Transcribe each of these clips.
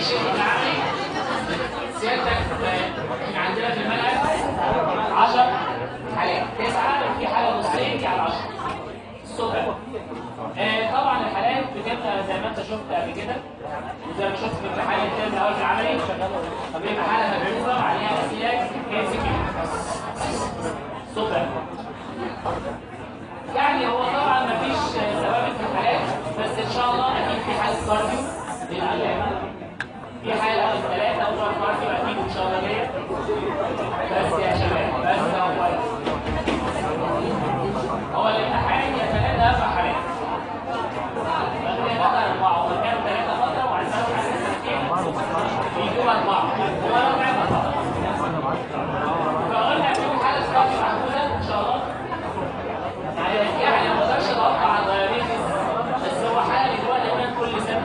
الشيء العملي سيادتك آه، عندنا في المنهج 10 حالات تسعه في حاله نصين دي على 10 الصبح آه، طبعا الحالات بتبقى زي ما انت شفت قبل كده وزي ما شفت في امتحان الترم الاول في العملي بيبقى حاله مكتوبه وعليها اسئله كيس الصبح يعني هو طبعا مفيش ثوابت في الحالات بس ان شاء الله اكيد في حاله كارديو للعيان في حاله او ثلاثه او اربعه كارديو اكيد ان شاء الله جايه بس يا شباب بس هو كويس هو الامتحان يا ثلاثه اربع حالات بقي بقى اربعه وكانوا ثلاثه فتره وعزلوا على سنتين بيجوا اربعه هو رابع فتره فقلنا في حاله كارديو معقوله ان شاء الله يعني ما اقدرش اتوقع الدايابيتس بس هو حاله بيجوا دايما كل سنه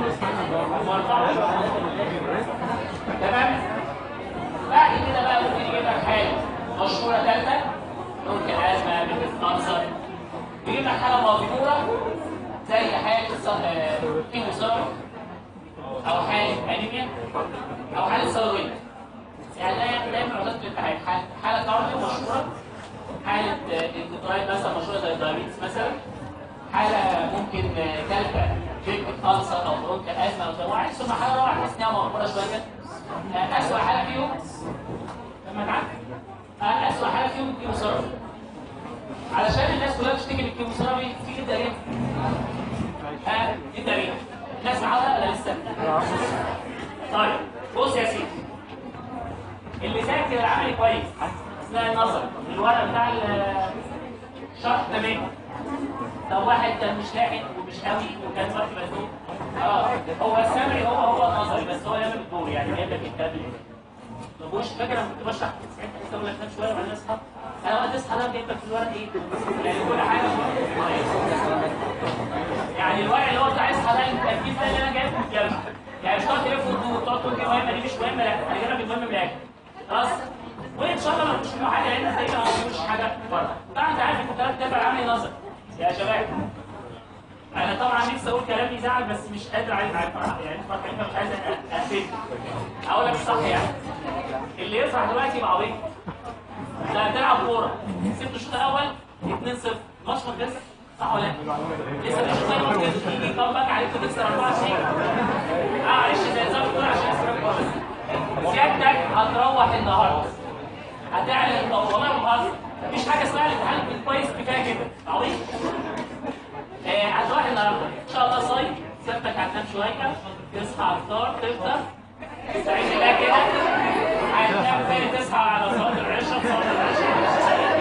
تمام بعد كده بقى ممكن يجيب لك حاله مشهوره ثالثه ممكن ازمه بتتكسر يجيب لك حاله مذكوره زي حاله كيموثيرابي او حاله انيميا او حاله ثوريه يعني دايما دايما علاج الامتحان حاله كارديو مشهوره حالة انتقالات مثلا مشهورة زي الدايابيتس مثلا حالة ممكن ثالثة فكرة ألسر أو برونكا أزمة أو زواعي ثم حالة رابعة تحس إنها مغفورة شوية أسوأ حالة فيهم لما تعرف أسوأ حالة فيهم الكيموثيرابي علشان الناس كلها بتشتكي من الكيموثيرابي في جدا ليه؟ ها جدا ليه؟ الناس معاها ولا لسه؟ طيب بص يا سيدي اللي ذاكر العملي كويس اثناء النظر الورق بتاع الشرح تمام لو واحد كان مش لاحق ومش قوي وكان وقت مزنوق اه هو السمعي هو هو النظري بس هو يعمل الدور يعني جايب لك الكتاب ما بقولش فاكر انا كنت بشرح ساعتها لسه بقول لك نام شويه وبعدين اصحى انا وقت اصحى ده جايب لك في الورق ايه؟ يعني كل حاجه يعني الورق اللي هو بتاع اصحى ده التركيز ده اللي انا جايبه في الجامعه يعني مش تقعد تلف وتدور تقعد تقول دي مهمه دي مش مهمه لا انا جايب لك المهم من الاخر خلاص وان شاء الله ما فيش منه حاجه لان زي ما فيش حاجه بره طبعا انت عارف كنت ثلاث ارباع عامل نظر يا شباب انا طبعا نفسي اقول كلام يزعل بس مش قادر عايز عارف يعني فرحتي مش عايز اقفل اقول لك الصح يعني اللي يفرح دلوقتي يبقى عبيط لا بتلعب كوره سبت الشوط الاول 2 0 ماتش ما خلص صح ولا لا؟ لسه في الشوط الاول ممكن يجي كامباك عليك تكسر 4 2 اه معلش زي نظام الكوره عشان اسمك كويس سيادتك هتروح النهارده هتعلن والله ما بهزر مفيش حاجه اسمها الامتحان كويس كفايه كده عظيم آه هتروح النهارده ان شاء الله صايم سيادتك هتنام شويه تصحى افطار تفطر تستعين الله كده هتنام تاني تصحى على صلاه العشاء صلاه العشاء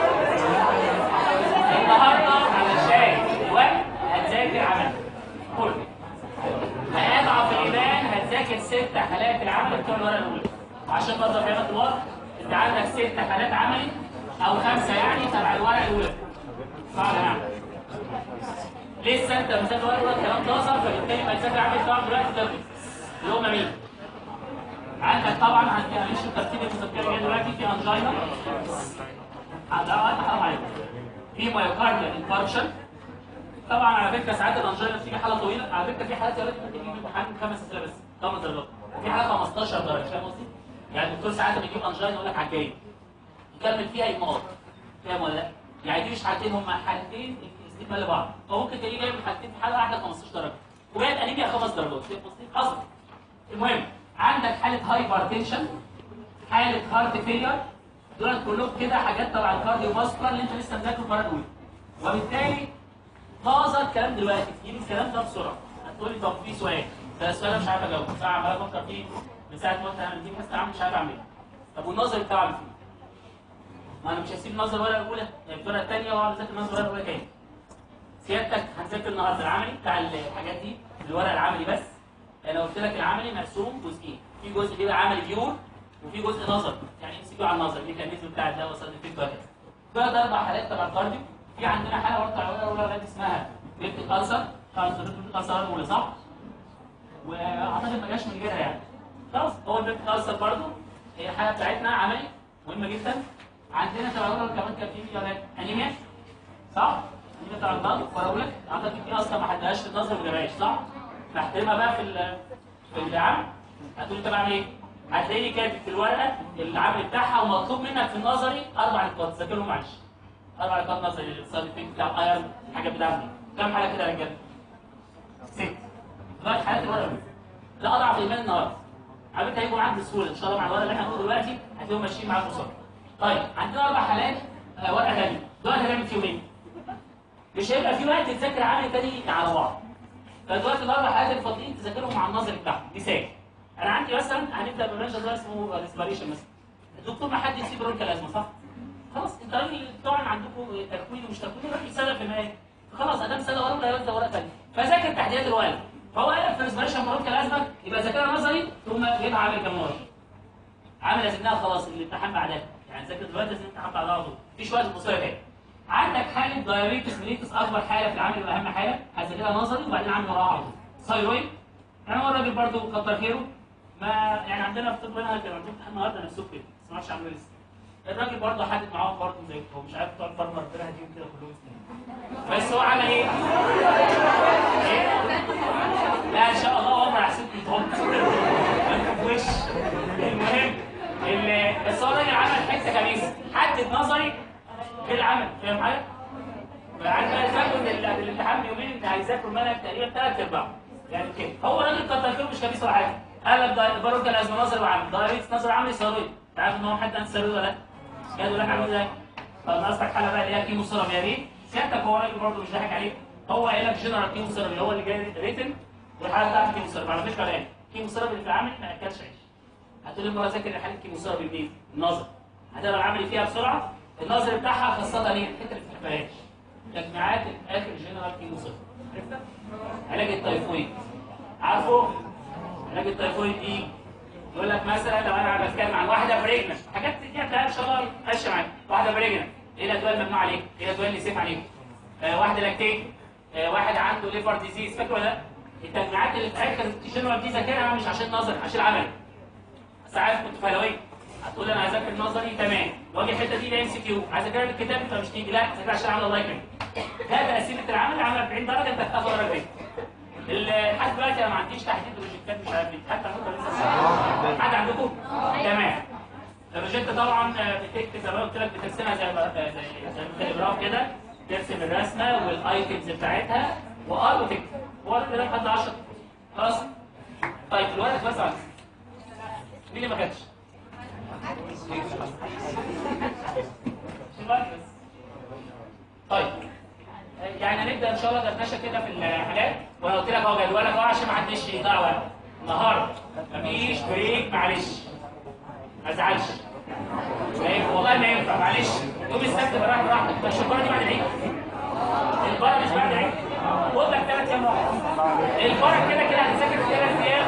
النهارده علشان الوقت هتذاكر عمل كله هيضعف الايمان هتذاكر ست حالات العمل بتوع الورقه الاولى عشان برضه افهمك الوضع انت عندك ست حالات عملي او خمسه يعني تبع الورقه الاولى صح ولا لا؟ لسه انت مذاكر الورقه الاولى الكلام ده اصلا فبالتالي ما تذاكر عملي طبعا دلوقتي تدرس اللي هم مين؟ عندك طبعا هنعيش الترتيب المذكره جاي دلوقتي في انجينا ده وقت حرام عليك في مايوكارديال انفاركشن طبعا على فكره ساعات الانجينا بتيجي حاله طويله على فكره في حالات يا ولد ممكن يجي امتحان خمس اسئله بس خمس درجات في حاله 15 درجه فاهم قصدي؟ يعني الدكتور ساعات لما يجيب انجينا يقول لك على الجاي يكمل فيها يموت فاهم ولا لا؟ يعني دي مش حالتين هم حالتين استكمال لبعض فممكن تلاقيه جايب حالتين في حاله واحده 15 درجه وجايب انيميا خمس درجات فاهم قصدي؟ حصل المهم عندك حاله هايبر تنشن حاله هارت فيلير دول كلهم كده حاجات تبع الكارديو فاسكولار اللي انت لسه مذاكره المره الاولى وبالتالي طازه الكلام دلوقتي تجيب الكلام ده بسرعه هتقول لي طب في سؤال ده السؤال انا مش عارف اجاوبه ساعه عمال افكر فيه من ساعه ما انت عملت بس عامل مش عارف اعمل ايه طب والنظر بتاعه عامل فيه ما انا مش هسيب النظر الورقه الاولى يعني الورقه الثانيه واقعد اذاكر النظر الورقه الاولى تاني سيادتك هنذاكر النهارده العملي بتاع الحاجات دي الورق العملي بس انا قلت لك العملي مقسوم جزئين في جزء كده عملي بيور وفي جزء نظر يعني امسكوا على النظر الميكانيزم بتاع الدواء وصل الفيك وهكذا بقى ده اربع حالات تبع الكارديو في عندنا حاله برضه على الاولى ولاد اسمها بيبت كانسر خلاص بيبت كانسر الاولى صح واعتقد ما جاش من غيرها يعني خلاص هو البيبت كانسر برضه هي الحاله بتاعتنا عملي مهمه جدا عندنا تبع الاولى كمان كان في ولاد انيميا صح انيميا تبع الضغط واقول لك اعتقد في اصلا ما حدهاش في النظر ما جابهاش صح نحترمها بقى في ال في العمل هتقول انت بعمل ايه؟ هتلاقيني كاتب في الورقه العمل بتاعها ومطلوب منك في النظري اربع نقاط ذاكرهم معلش اربع نقاط نظري الاقتصاد الفكر بتاع ايرن حاجه بتاعتي كم حاجه كده يا رجاله؟ ست دلوقتي حالات الورقه لا اضعف ايمان النهارده عملت هيجوا معاك بسهوله ان شاء الله مع الورقه اللي احنا هنقوله دلوقتي هتلاقيهم ماشيين معاك بسرعه طيب عندنا اربع حالات آه، ورقه ثانيه دلوقتي هنعمل فيهم ايه؟ مش هيبقى في وقت تذاكر عامل تاني على بعض فدلوقتي الاربع حالات اللي فاضيين تذاكرهم مع النظري بتاعهم مثال انا عندي مثلا هنبدا بمنهج ده اسمه ريسبيريشن مثلا الدكتور ما حد يسيب رونكا لازمه صح؟ خلاص انت راجل طبعا عندكم تكوين ومش تكوين راح يسال في النهايه خلاص ادام سال ورقه ولا يبدا ورقه ثانيه فذاكر تحديات الورقه فهو قال في ريسبيريشن رونكا لازمه يبقى ذاكرها نظري ثم جيبها عامل كام مره عامل لازمناها خلاص الامتحان بعدها يعني ذاكر دلوقتي لازم الامتحان بعدها على طول مفيش وقت قصير تاني عندك حاله دايابيتس ميليتس اكبر حاله في العامل واهم حاله هتذاكرها نظري وبعدين عامل وراها على طول ثايرويد يعني هو الراجل برضه كتر خيره ما يعني عندنا في طب هنا كان عندهم امتحان النهارده نفسه كده بس ما اعرفش عملوا لسه الراجل برضه حدد معاهم برضه زي هو مش عارف بتوع الفارما ربنا يهديهم كده كلهم سنين بس هو عمل ايه؟ إيه؟ لا ان شاء الله عمر حسيت بتغلط وش المهم ال- بس هو الراجل عمل حته خبيثه حدد نظري في العمل فاهم حاجه؟ فعارف بقى تفكر ان ال- الامتحان بيومين انت هيذاكر المنهج تقريبا ثلاث ارباع يعني كده هو راجل كتر خيره مش خبيث ولا حاجه قال لك ده الباروكه لازم نظري وعمل دايريت نظري عملي ثرويد انت عارف ان هو حد انت ثرويد ولا لا؟ جاي لك عامل ازاي؟ طب ناقصك حاله بقى اللي هي كيمو سيرابي يا ريت سيادتك هو راجل برضه مش ضاحك عليك هو قايل لك جنرال كيمو سيرابي هو اللي جاي ريتن والحاله بتاعت كيمو سيرابي على فكره الان كيمو سيرابي اللي في العمل ما اكلش عيش هتقول لي المره ذاكر حاله كيمو سيرابي منين؟ النظر هتقرا العملي فيها بسرعه النظر بتاعها خاصه ليه؟ الحته اللي ما بتحبهاش تجميعات الاخر جنرال كيمو سيرابي عرفتها؟ علاج التيفويد عارفه؟ علاج التيفويد دي يقول لك مثلا لو انا بتكلم عن واحده بريجننت حاجات دي هتلاقيها ان شاء الله ماشيه معاك واحده بريجننت ايه الادويه الممنوع عليك؟ ايه الادويه اللي سيف عليك؟ آه واحده لاكتيك آه واحد عنده ليفر ديزيز فاكر ولا لا؟ التجميعات اللي في اخر الجنرال دي ذاكرها مش عشان نظري عشان عملي ساعات كنت فهلوي هتقول انا هذاكر نظري تمام واجي الحته دي ام سي كيو عايز اذاكرها بالكتاب فمش تيجي لا ذاكرها عشان عامله الله يكرمك ده تقسيمه العمل عامله 40 درجه انت هتاخد درجه ال- لحد دلوقتي انا ما عنديش تحديد بروجكتات مش عارف ليه حتى عندكم لسه حد عندكم تمام البروجكت طبعا آه، بتكتب زي ما قلت لك بترسمها زي ما- آه، زي زي التليجراف كده ترسم الرسمه والايتمز بتاعتها وار وتكتب هو ده كده لحد 10 خلاص طيب الورق بس عندي. مين اللي ما كانش؟ الورق بس طيب يعني هنبدا ان شاء الله دردشه كده في الحاجات وانا قلت لك اهو جدولك اهو عشان ما حدش يضيع وقت النهارده مفيش بريك معلش ما تزعلش فاهم؟ والله ما ينفع معلش يوم السبت براح براحتك بس البره دي بعد العيد البره مش بعد العيد خد لك ثلاث ايام راحه البره كده كده هتذاكر في ثلاث ايام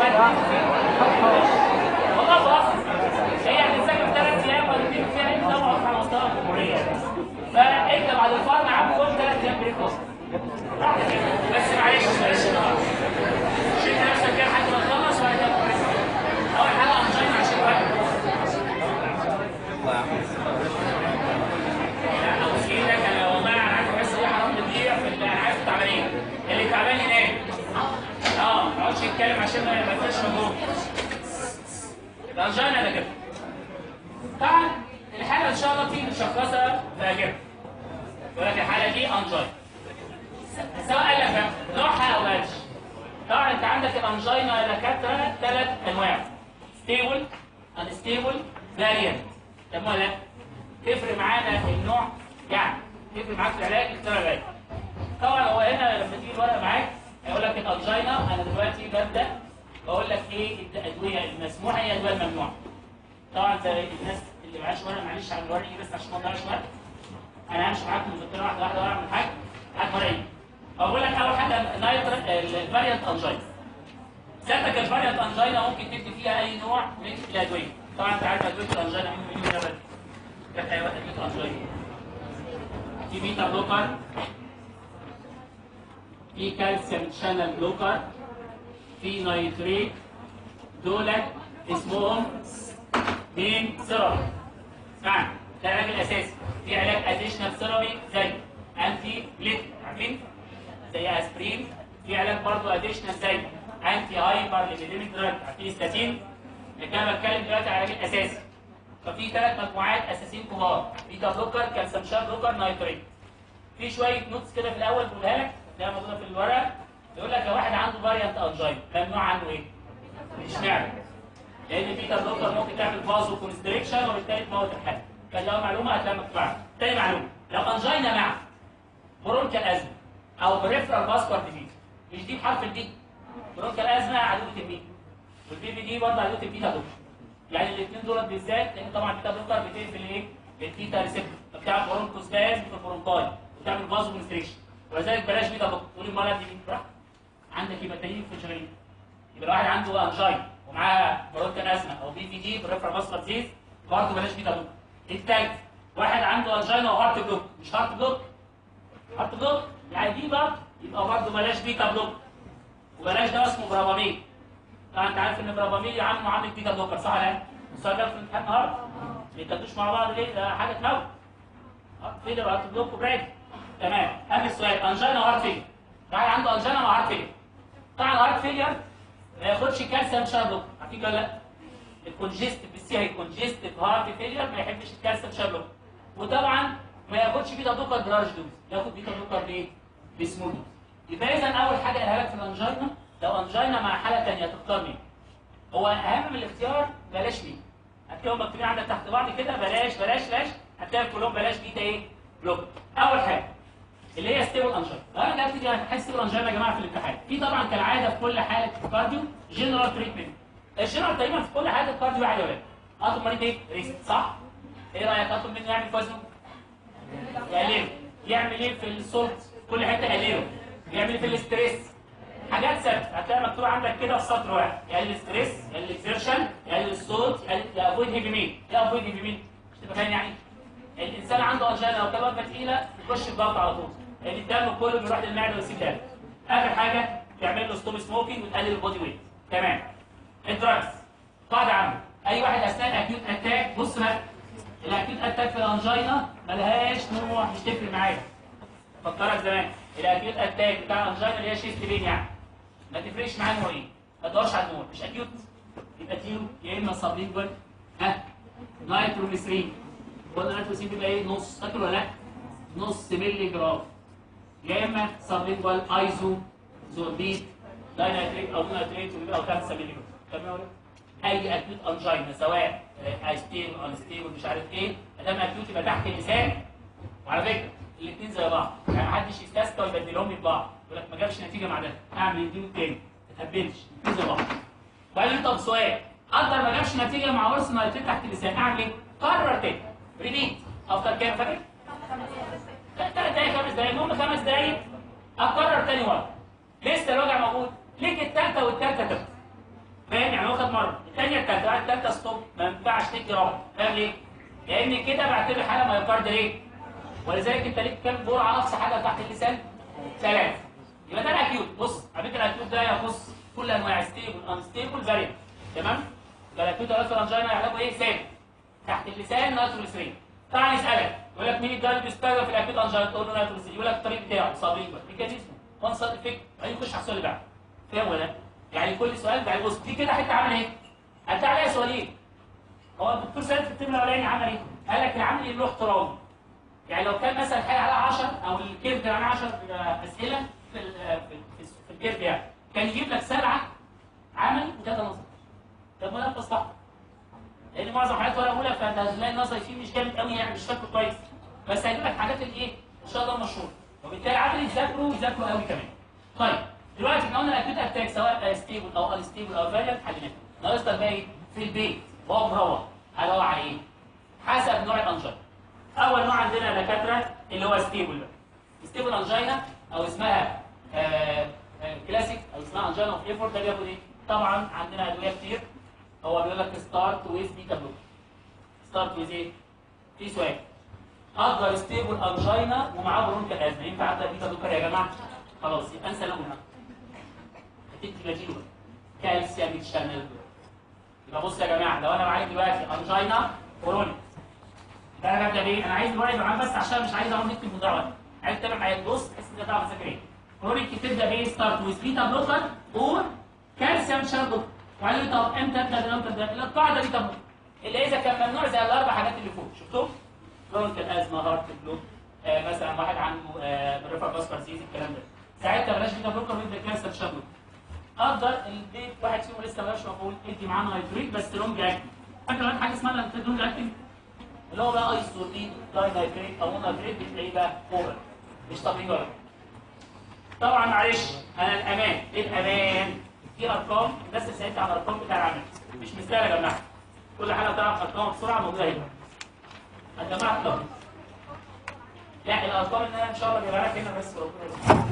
والله خلاص هي هتذاكر في ثلاث ايام وهتديك فيها عيد طبعا على مستوى الجمهوريه فانت بعد الفرن عامل كل ثلاث ايام بريك اصلا براحتك كده. بس معلش معلش شد نفسك كده لحد ما تخلص وبعد كده بريك. اول حاجه انجينا عشان الوقت لا ابوس ايدك انا والله انا عارف بس دي حرام بتضيع في ال- انا عارف التعبانين اللي تعبان ينام اه ما يقعدش يتكلم عشان ما ما يبقاش مجهود يبقى انجينا ده كده طبعا الحاله ان شاء الله تيجي مشخصه فاجره يقول لك الحاله دي انجينا سواء قال لك بقى نوعها او قالش طبعا انت عندك الانجينا يا دكاتره ثلاث انواع ستيبل انستيبل فاريانت طب ما لا تفرق معانا النوع يعني تفرق معاك في العلاج اختار العلاج طبعا هو هنا لما تيجي الورقه معاك هيقول لك الانجينا انا دلوقتي ببدا بقول لك ايه الادويه المسموحه هي الادويه الممنوعه طبعا زي الناس اللي معاش ورقه معلش على الورقه بس عشان ما نضيعش وقت انا همشي معاك مذكره واحده واحده واعمل حاجه حاجه ورقه اقول لك اول حاجه نايتر الفاريانت انجينا سيادتك الفاريانت انجينا ممكن تكتب فيها اي نوع من الادويه طبعا انت عارف ادويه الانجينا عندهم مليون جبل كانت اي واحد ادويه انجينا في بيتا بلوكر في كالسيوم شانل بلوكر في نايتريت دولت اسمهم مين سيرابي اسمعني ده العلاج الاساسي في علاج اديشنال سيرابي زي انتي بليت عارفين زي اسبرين في علاج برضه اديشنال زي انتي هايبر ليبيديميك دراج عارفين ستاتين اللي كان بتكلم دلوقتي على العلاج الاساسي ففي ثلاث مجموعات اساسيين كبار بيتا بلوكر كالسيوم شان بلوكر نايتريت في شويه نوتس كده في الاول بقولها لك ده موجوده في الورقه يقول لك لو واحد عنده فاريانت انجين ممنوع عنه ايه؟ اشمعنى؟ لان بيتا بلوكر ممكن تعمل فازو كونستريكشن وبالتالي تموت الحاله فلو معلومه هتلاقيها مكتوبه تاني معلومه لو انجينا مع برونكال ازمه او بريفرال فاسكولار ديزيز مش دي بحرف البي برونكال ازمه عدوه البي والبي بي دي برضه عدوه البيتا بلوكر يعني الاثنين دول بالذات لان طبعا البيتا بلوكر بتقفل ايه؟ البيتا ريسبتور فبتعمل برونكوسباز في البرونكاي وتعمل فازو كونستريكشن ولذلك بلاش بيتا بلوكر تقول المرض دي براح عندك هيباتين في الشرايين يبقى الواحد عنده انجين ومعاه برونكال ازمه او بي في دي بريفرال فاسكولار ديزيز برضه بلاش بيتا بلوكر التالت واحد عنده انجينا وهارت بلوك مش هارت بلوك هارت بلوك يعني دي برضه يبقى برضه بلاش بيتا بلوك وبلاش ده اسمه براباميل طبعا انت عارف ان براباميل عامل معامله بيتا بلوكر صح ولا لا؟ السؤال ده في الامتحان النهارده ما يتكلموش مع بعض ليه؟ ده حاجه تموت هارت فيلر وهارت بلوك وبراد تمام اخر سؤال انجينا وهارت فيلر واحد عنده انجينا وهارت فيلر طبعا الهارت فيلر ما ياخدش كالسيوم شارلوك عارفين ولا لا؟ الكونجستيف بالسي هي الكونجستيف هارت فيلير ما يحبش الكالسيوم شارلوك وطبعا ما ياخدش بيتا بلوكر بلارج دوز ياخد بيتا بلوكر بايه؟ بسمول دوز يبقى اذا اول حاجه قالها لك في الانجينا لو انجينا مع حاله ثانيه تختار مين؟ هو اهم من الاختيار بلاش مين؟ هتلاقيهم مكتوبين عندك تحت بعض كده بلاش بلاش بلاش هتلاقي كلهم بلاش بيتا ايه؟ بلوك اول حاجه اللي هي ستيبل انجينا انا جبت دي هتحس ستيبل انجينا يا جماعه في الامتحان في طبعا كالعاده في كل حاله كارديو جنرال تريتمنت الجنرال تقريبا في كل حاجه الكارديو واحد يا ولاد اطلب مريض ايه؟ ريست صح؟ ايه رايك اطلب منه يعمل وزنه؟ يقلله يعمل ايه في السولت؟ كل حته يقلله يعمل ايه في الاستريس؟ حاجات ثابته هتلاقي مكتوب عندك كده في سطر واحد يقلل الاستريس يقلل الاكسيرشن يقلل الصوت يقلل يافويد هيفي مين؟ ايه افويد هيفي مين؟ مش تبقى فاهم يعني؟ الانسان عنده انجينا لو كان وجبه تقيله يخش الضغط على طول لان الدم كله بيروح للمعده ويسيب دم اخر حاجه تعمل له ستوب سموكينج وتقلل البودي ويت تمام الدراجز قاعده عامه اي واحد اثناء الاكيوت اتاك بص بقى الاكيوت اتاك في الانجينا ملهاش نوع مش تفرق معايا فكرك زمان الاكيوت اتاك بتاع الانجينا اللي هي شيست بين يعني ما تفرقش معاه نوع ايه ما تدورش على النوع مش اكيوت يبقى تيو يا اما سبلينجوال ها نايتروميثرين قلنا نايتروميثرين بيبقى ايه نص فاكر ولا لا نص مللي جرام يا اما سبلينجوال ايزو زوربيت داينايتريت او نايتريت ويبقى 5 مللي جرام تمام ولا اي اكيوت انجينا سواء ستيبل او ستيبل مش عارف ايه ما دام اكيوت يبقى تحت اللسان وعلى فكره الاثنين زي بعض يعني ما حدش يستسكى ويبدلهم لي ببعض يقول لك ما جابش نتيجه مع ده اعمل الدين التاني ما تهبلش الاثنين زي بعض وبعدين طب سؤال قدر ما جابش نتيجه مع ورث نايتريت تحت اللسان اعمل ايه؟ قرر تاني ريبيت افضل كام فاكر؟ ثلاث دقايق خمس دقايق المهم خمس دقايق اكرر تاني مره لسه الوجع موجود ليك الثالثه والثالثه تبقى فاهم يعني واخد مره الثانيه الثالثه بعد الثالثه ستوب ما ينفعش تدي رابع فاهم ليه؟ لان كده بعتبر حاله مايوكارد ليه؟ ولذلك انت ليك كام جرعه اقصى حاجه تحت اللسان؟ ثلاثه يبقى ده الاكيوت بص على فكره الاكيوت ده يخص كل انواع ستيبل انستيبل فاريبل تمام؟ يبقى الاكيوت الاثر انجينا علاجه ايه؟ ثابت تحت اللسان نيتروجليسرين طبعا يسالك يقول لك مين الدواء اللي بيستخدم في الاكيوت انجينا تقول له نيتروجليسرين يقول لك الطريق بتاعه صابرين ميكانيزم وان سايد افكت بعدين يخش على السؤال اللي بعده فاهم ولا لا؟ يعني كل سؤال بعد بص دي كده حته عامل ايه؟ انت عليها سؤالين هو الدكتور سالت في الترم الاولاني عمل ايه؟ قال لك العمل اللي له احترام يعني لو كان مثلا حاجه عليها 10 او الكيرف ده عليه 10 اسئله في ال في, في, في الكيرف يعني كان يجيب لك سبعه عملي وثلاثه نظري طب ما ده مصلحه لان معظم حاجات ورقه اولى فانت هتلاقي النظري فيه مش جامد قوي يعني مش فاكره كويس بس هيجيب لك حاجات الايه؟ ان شاء الله مشهوره وبالتالي عملي يذاكروا ويذاكروا قوي كمان طيب دلوقتي احنا قلنا الاكيوت اتاك سواء ستيبل او انستيبل او فاريانت حليناها ناقص لك بقى ايه في البيت وهو مروح هدور على ايه حسب نوع الانجينا اول نوع عندنا دكاتره اللي هو ستيبل بقى ستيبل انجينا او اسمها آه آه كلاسيك او اسمها انجينا اوف ايفورت ده بياخد ايه طبعا عندنا ادويه كتير هو بيقول لك ستارت ويز بيتا بلوك ستارت ويز ايه في سؤال اقدر ستيبل انجينا ومعاه برونكال ازمه ينفع ابدا بيتا بلوكر يا جماعه خلاص يبقى انسى لهم هتدي بديله كالسيوم شانل يبقى بص يا جماعه لو انا معايا دلوقتي انجينا كرونيك ده انا ببدا بايه؟ انا عايز الورق يبقى معاك بس عشان مش عايز اقعد نكتب مضيع وقت عايز تتابع معايا تبص تحس ان انت تعرف تذاكر ايه كرونيك تبدا بايه ستارت ويز بيتا بلوكر اور كالسيوم شرب وقال لي طب امتى ابدا امتى ابدا القاعده دي طب اللي اذا كان ممنوع زي الاربع حاجات اللي فوق شفتهم؟ كرونيك ازمه هارت بلوك آه مثلا واحد عنده آه ريفر باسكار سيز الكلام ده ساعتها بلاش بيتا بلوكر ويبدا كالسيوم شرب اقدر البيت واحد فيهم لسه مبقاش مفعول ادي معاه نايتريت بس لونج اكتنج فاكر عن حاجه اسمها لونج اكتنج اللي هو بقى ايسودين داي نايتريت او نايتريت بتلاقيه بقى اورال مش طبيعي ولا طبعا معلش انا الامان ايه الامان في ارقام بس ساعتها على الارقام بتاع العمل مش مستاهل يا جماعه كل حاجه تعرف ارقام بسرعه موجوده هنا يا جماعه طب لا الارقام ان انا ان شاء الله جايبها لك هنا بس ربنا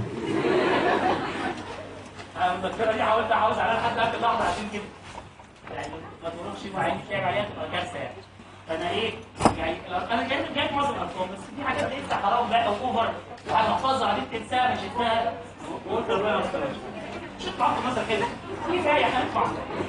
انا المذكره دي حاولت احافظ عليها لحد اخر لحظه عشان كده يعني ما تروحش وعيني تلاقي عليها تبقى كارثه يعني فانا ايه يعني انا جايب جايب معظم الارقام بس في حاجات لسه حرام بقى او اوفر وهتحفظها عليك تنساها مش هتنساها وقلت ربنا ما استناش مش هتطلع مثلا كده في جاي هندفع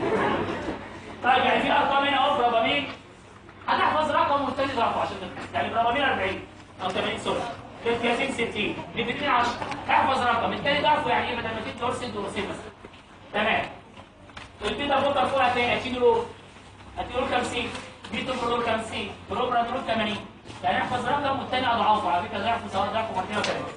طيب يعني في ارقام هنا اهو بربامين هتحفظ رقم والتاني ضعفه عشان تفهم يعني بربامين 40 او 80 سوري للكياسين 60 للاثنين 10 احفظ رقم التاني ضعفه يعني ايه بدل ما تدي اورسنت ورسين مثلا تمام البيتا بوتر فوق هتلاقي هتشيل له هتقول 50 بيتا برول 50 بروجرام برول 80 يعني احفظ رقم والتاني اضعافه على فكره ضعفه سواء ضعفه مرتين وثلاثه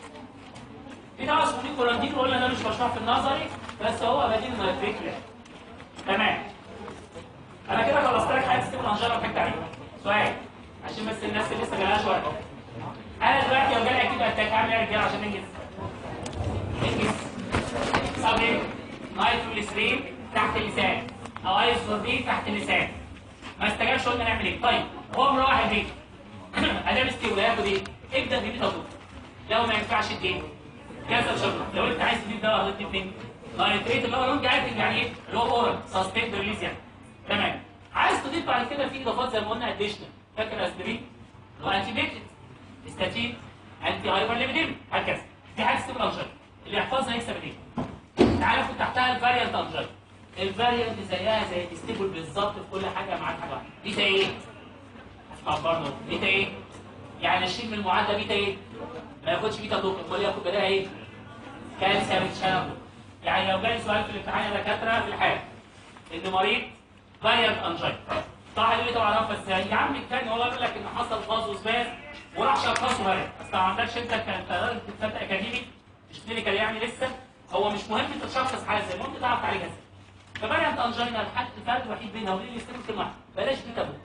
في دواء اسمه نيكولاندين قلنا ده مش مشروع في النظري بس هو بديل من الفكره تمام انا كده خلصت لك حاجه ستيبل انجينا وضحكت عليها سؤال عشان بس الناس اللي لسه جالهاش وقت انا دلوقتي لو جالي اكيد اتاك هعمل ايه يا رجاله عشان ننجز ننجز طب ايه نايتروجليسرين تحت اللسان او ايسوربين تحت اللسان ما استجابش قلنا نعمل ايه طيب هو مروح البيت ادام ستيبل هياخد ايه ابدا بيه تطور لو ما ينفعش اديه كانسر شجره لو انت عايز تجيب دواء هتدي فين نايتريت اللي هو لونج اكتنج يعني ايه اللي هو اورال سسبند ريليز يعني تمام عايز تضيف بعد كده في اضافات زي ما قلنا اديشنال فاكر اسبرين اللي هو انتي بيكتد استاتين انتي هايبر ليبيديم هكذا دي حاجه ستيبل انجل اللي يحفظها يكسب الايه تعالى خد تحتها الفاريانت انجل الفاريانت زيها زي الستيبل بالظبط في كل حاجه معاك حاجه واحده بيتا ايه اسمع برضه بيتا ايه يعني اشيل من المعادله بيتا ايه ما ياخدش بيتا دوك امال ياخد بداها ايه كالسيوم تشانل يعني لو جالي سؤال في الامتحان يا دكاتره في الحال ان مريض فاريانت انجل طبعا يقول لي طبعا عرف بس يا عم الثاني هو يقول لك ان حصل فاز وسباز وراح شخصه فاريانت بس ما عندكش انت كانت راجل بتفتح اكاديمي مش كلينيكال يعني لسه هو مش مهم انت تشخص حاله زي ممكن تعرف تعالجها ازاي ففاريانت انجينا الحد الفرق الوحيد بينها وبين الاستيم كلمه واحده بلاش بيتا بوك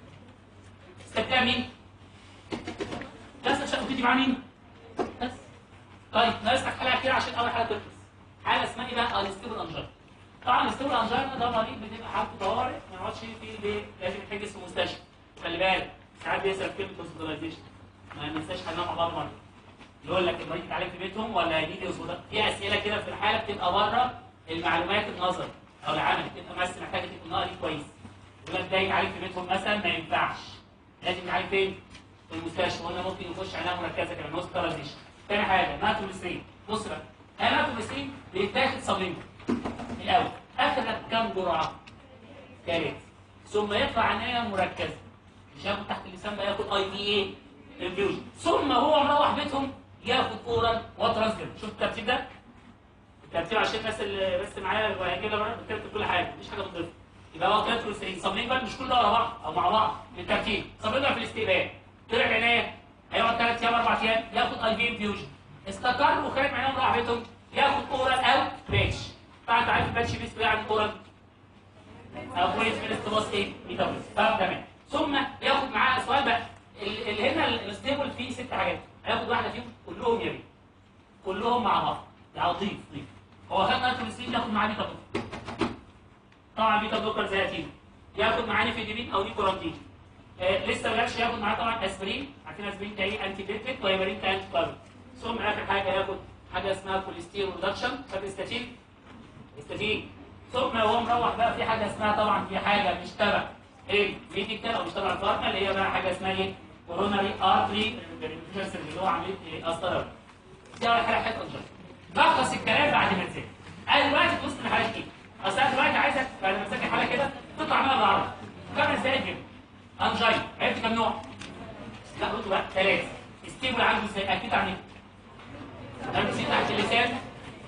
استبداع مين؟ بس عشان تيجي مع مين؟ بس طيب ناقص لك حلقه كتير عشان اول حاجه تخلص حاله اسمها ايه بقى؟ الستيبل انجينا طبعا الستيبل انجينا ده مريض بتبقى حالته طوارئ ما يقعدش في البيت لازم يتحجز في مستشفى خلي بالك ساعات بيسال كلمه هوسبيتاليزيشن ما ننساش خلينا مع بعض مره يقول لك المريض يتعالج في بيتهم ولا هيجي هوسبيتال في اسئله كده في الحاله بتبقى بره المعلومات النظري او العمل بتبقى بس محتاجه تبقى نقري كويس يقول لك ده يتعالج في بيتهم مثلا ما ينفعش لازم يتعالج فين؟ في المستشفى قلنا ممكن يخش عنايه مركزه كمان هوسبيتاليزيشن تاني حاجه ناتروميسين بص بقى الناتروميسين بيتاخد صابين الاول اخر كام جرعه ثالث ثم يطلع عنايه مركزه مش ياخد تحت اللسان بقى ياخد اي بي اي انفيوجن ثم هو مروح بيتهم ياخد اورال وترانسفير شوف الترتيب ده الترتيب عشان الناس اللي بس معايا وهي كده بقى بتكتب كل حاجه مفيش حاجه بتضيفها يبقى هو كاتروسين صابين بقى مش كله ورا بعض او مع بعض بالترتيب صابين في الاستقبال طلع عنايه هيقعد ثلاث ايام اربع ايام ياخد اي بي انفيوجن استقر وخارج معاهم راح بيتهم ياخد اورال او باتش طبعا انت عارف الباتش بيس يعني اورال او كويس من الاستباص ايه ميتابوليز طب تمام ثم ياخد معاه سؤال بقى اللي هنا الستيبل فيه ست حاجات هياخد واحده فيهم كلهم يا بيه كلهم مع بعض يعني ضيف ضيف هو خد نيتروجليسين ياخد معاه بيتا بلوكر طبعا بيتا بلوكر زي هاتين ياخد معاه نيفيديمين او نيكورانتين آه لسه ما جابش ياخد معاه طبعا اسبرين عارفين اسبرين كاي انتي بيتك وهيبرين كانتي كارب ثم اخر حاجه ياخد حاجه اسمها كوليسترول ريدكشن فاكر استاتين استاتين ثم هو مروح بقى في حاجه اسمها طبعا في حاجه مش تبع ايه ميديكال او مش تبع الفارما اللي هي بقى حاجه اسمها ايه كوروناري ارتري اللي هو عمليه ايه قسطره دي اول حاجه حته انجل بخلص الكلام بعد ما تذاكر انا دلوقتي في وسط الحالات كده اصل انا دلوقتي عايزك بعد ما تذاكر حاله كده تطلع منها بالعرض خمس دقايق كده انجل عرفت كام نوع؟ لا قلت بقى ثلاثه ستيبل عنده ازاي اكيد عن ايه؟ نرجسين تحت اللسان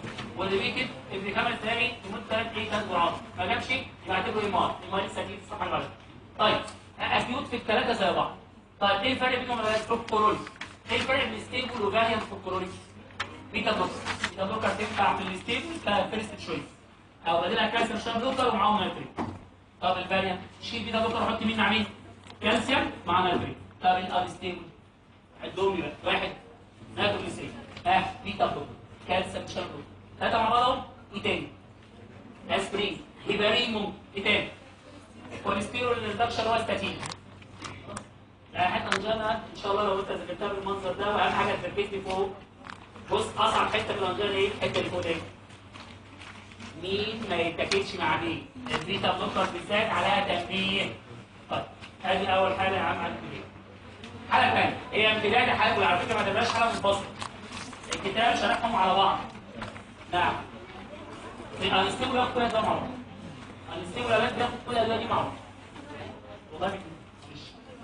توليفيتد ابن خمس دقايق لمده ثلاث ايه ثلاث جرعات ما جابش يبقى اعتبره ايمار ايمار لسه هتيجي في الصفحه اللي بعدها طيب اكيوت في الثلاثه زي بعض طيب ايه الفرق بينهم وبين الكوروني ايه الفرق بين ستيبل وفاريانت في الكوروني بيتا بلوكر بيتا بلوكر تنفع في الستيبل كفيرست تشويس او بديلها كالسيوم شاب بلوكر ومعاهم نيتريت طب الفاريانت شيل بيتا بلوكر وحط مين مع مين كالسيوم مع نيتريت طب الانستيبل عدهم لي بقى واحد نيتروجليسيرين ها بيتا بلوكر كالسيوم شاب بلوكر ثلاثه مع بعضهم ايه تاني اسبرين هيبارين ممكن ايه تاني كوليسترول ريدكشن هو ستاتين لا حتى انجانا ان شاء الله لو انت ذاكرتها بالمنظر ده واهم حاجه تركز لي فوق بص اصعب حته في الانجانا ايه الحته اللي فوق دي مين ما يتاكلش مع مين البيتا بلوكر بالذات عليها تنبيه طيب ادي اول حاله يا عم على الكبير حاله ثانيه هي امتداد حالات وعلى فكره ما تبقاش حاله منفصله الكتاب شرحهم على بعض نعم الانستيبول ياخد كل ده مع بعض الانستيبول ياخد كل الادويه دي مع بعض والله مش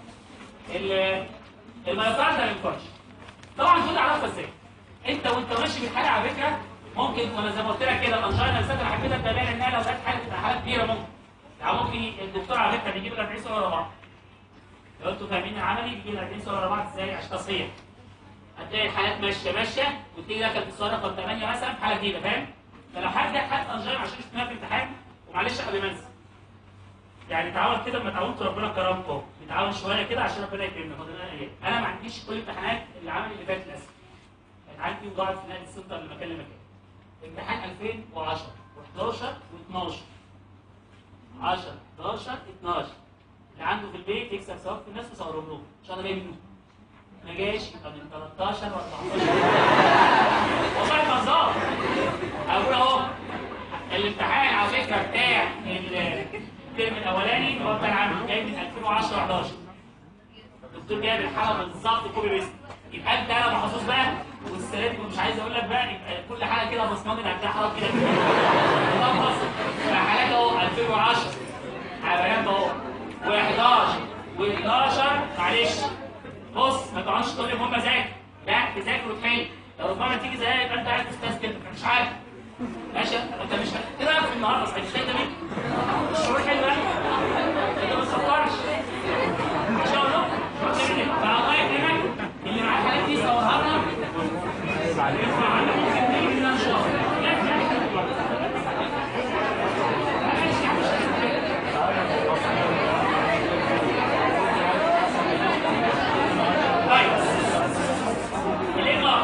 الميوكارد ما ينفعش طبعا خد اعرفها ازاي انت وانت ماشي في الحاله على فكره ممكن وانا زي ما قلت لك كده الانجينا الصدر انا حبيت ابدا بيها لانها لو جت حاله تبقى حاله كبيره ممكن يعني ممكن الدكتور على فكره بيجيب لك 40 سؤال ورا بعض لو انتوا فاهمين العملي بيجيب لك 40 سؤال ورا بعض ازاي عشان تصحيح هتلاقي الحالات ماشيه ماشيه وتيجي لك السؤال رقم 8 مثلا في حاله جديده فاهم فلو حد جت حاله انجينا عشان شفناها في الامتحان ومعلش قبل ما انسى يعني تعاون كده ما تعاونتوا ربنا كرمكم نتعاون شويه كده عشان ربنا يكرمنا فاضلنا ايه انا ما عنديش كل الامتحانات اللي عمل اللي فات للاسف كانت عندي وضاعت في نادي السلطه من مكان لمكان امتحان 2010 و11 و12 10 11 12 اللي عنده في البيت يكسب ثواب في الناس وصورهم له ان شاء الله جاي منه ما جاش يبقى من 13 و14 والله ما ظهر اقول اهو الامتحان على فكره بتاع الترم الاولاني هو كان عامل جاي من 2010 11 الدكتور جايب الحاله بالظبط كوبي بيست يبقى انت انا محظوظ بقى والسنه دي مش عايز اقول لك بقى يبقى كل حاجه كده بصمجه هتلاقي حاجه كده والله بص حالات اهو 2010 حبايب اهو و11 و12 معلش بص ما تقعدش تقول لي هم ذاكر لا تذاكر وتحل لو ربما تيجي زيها يبقى انت قاعد استاذ كده مش عارف ماشي انت مش ايه رايك في النهارده صحيح مش انت مين؟ الشعور حلو يعني انت ما تصورش ان شاء الله فالله يكرمك اللي معاه الحاجات دي صورها لنا يرفع عنك ممكن تيجي منها ان شاء الله طيب الايه بقى؟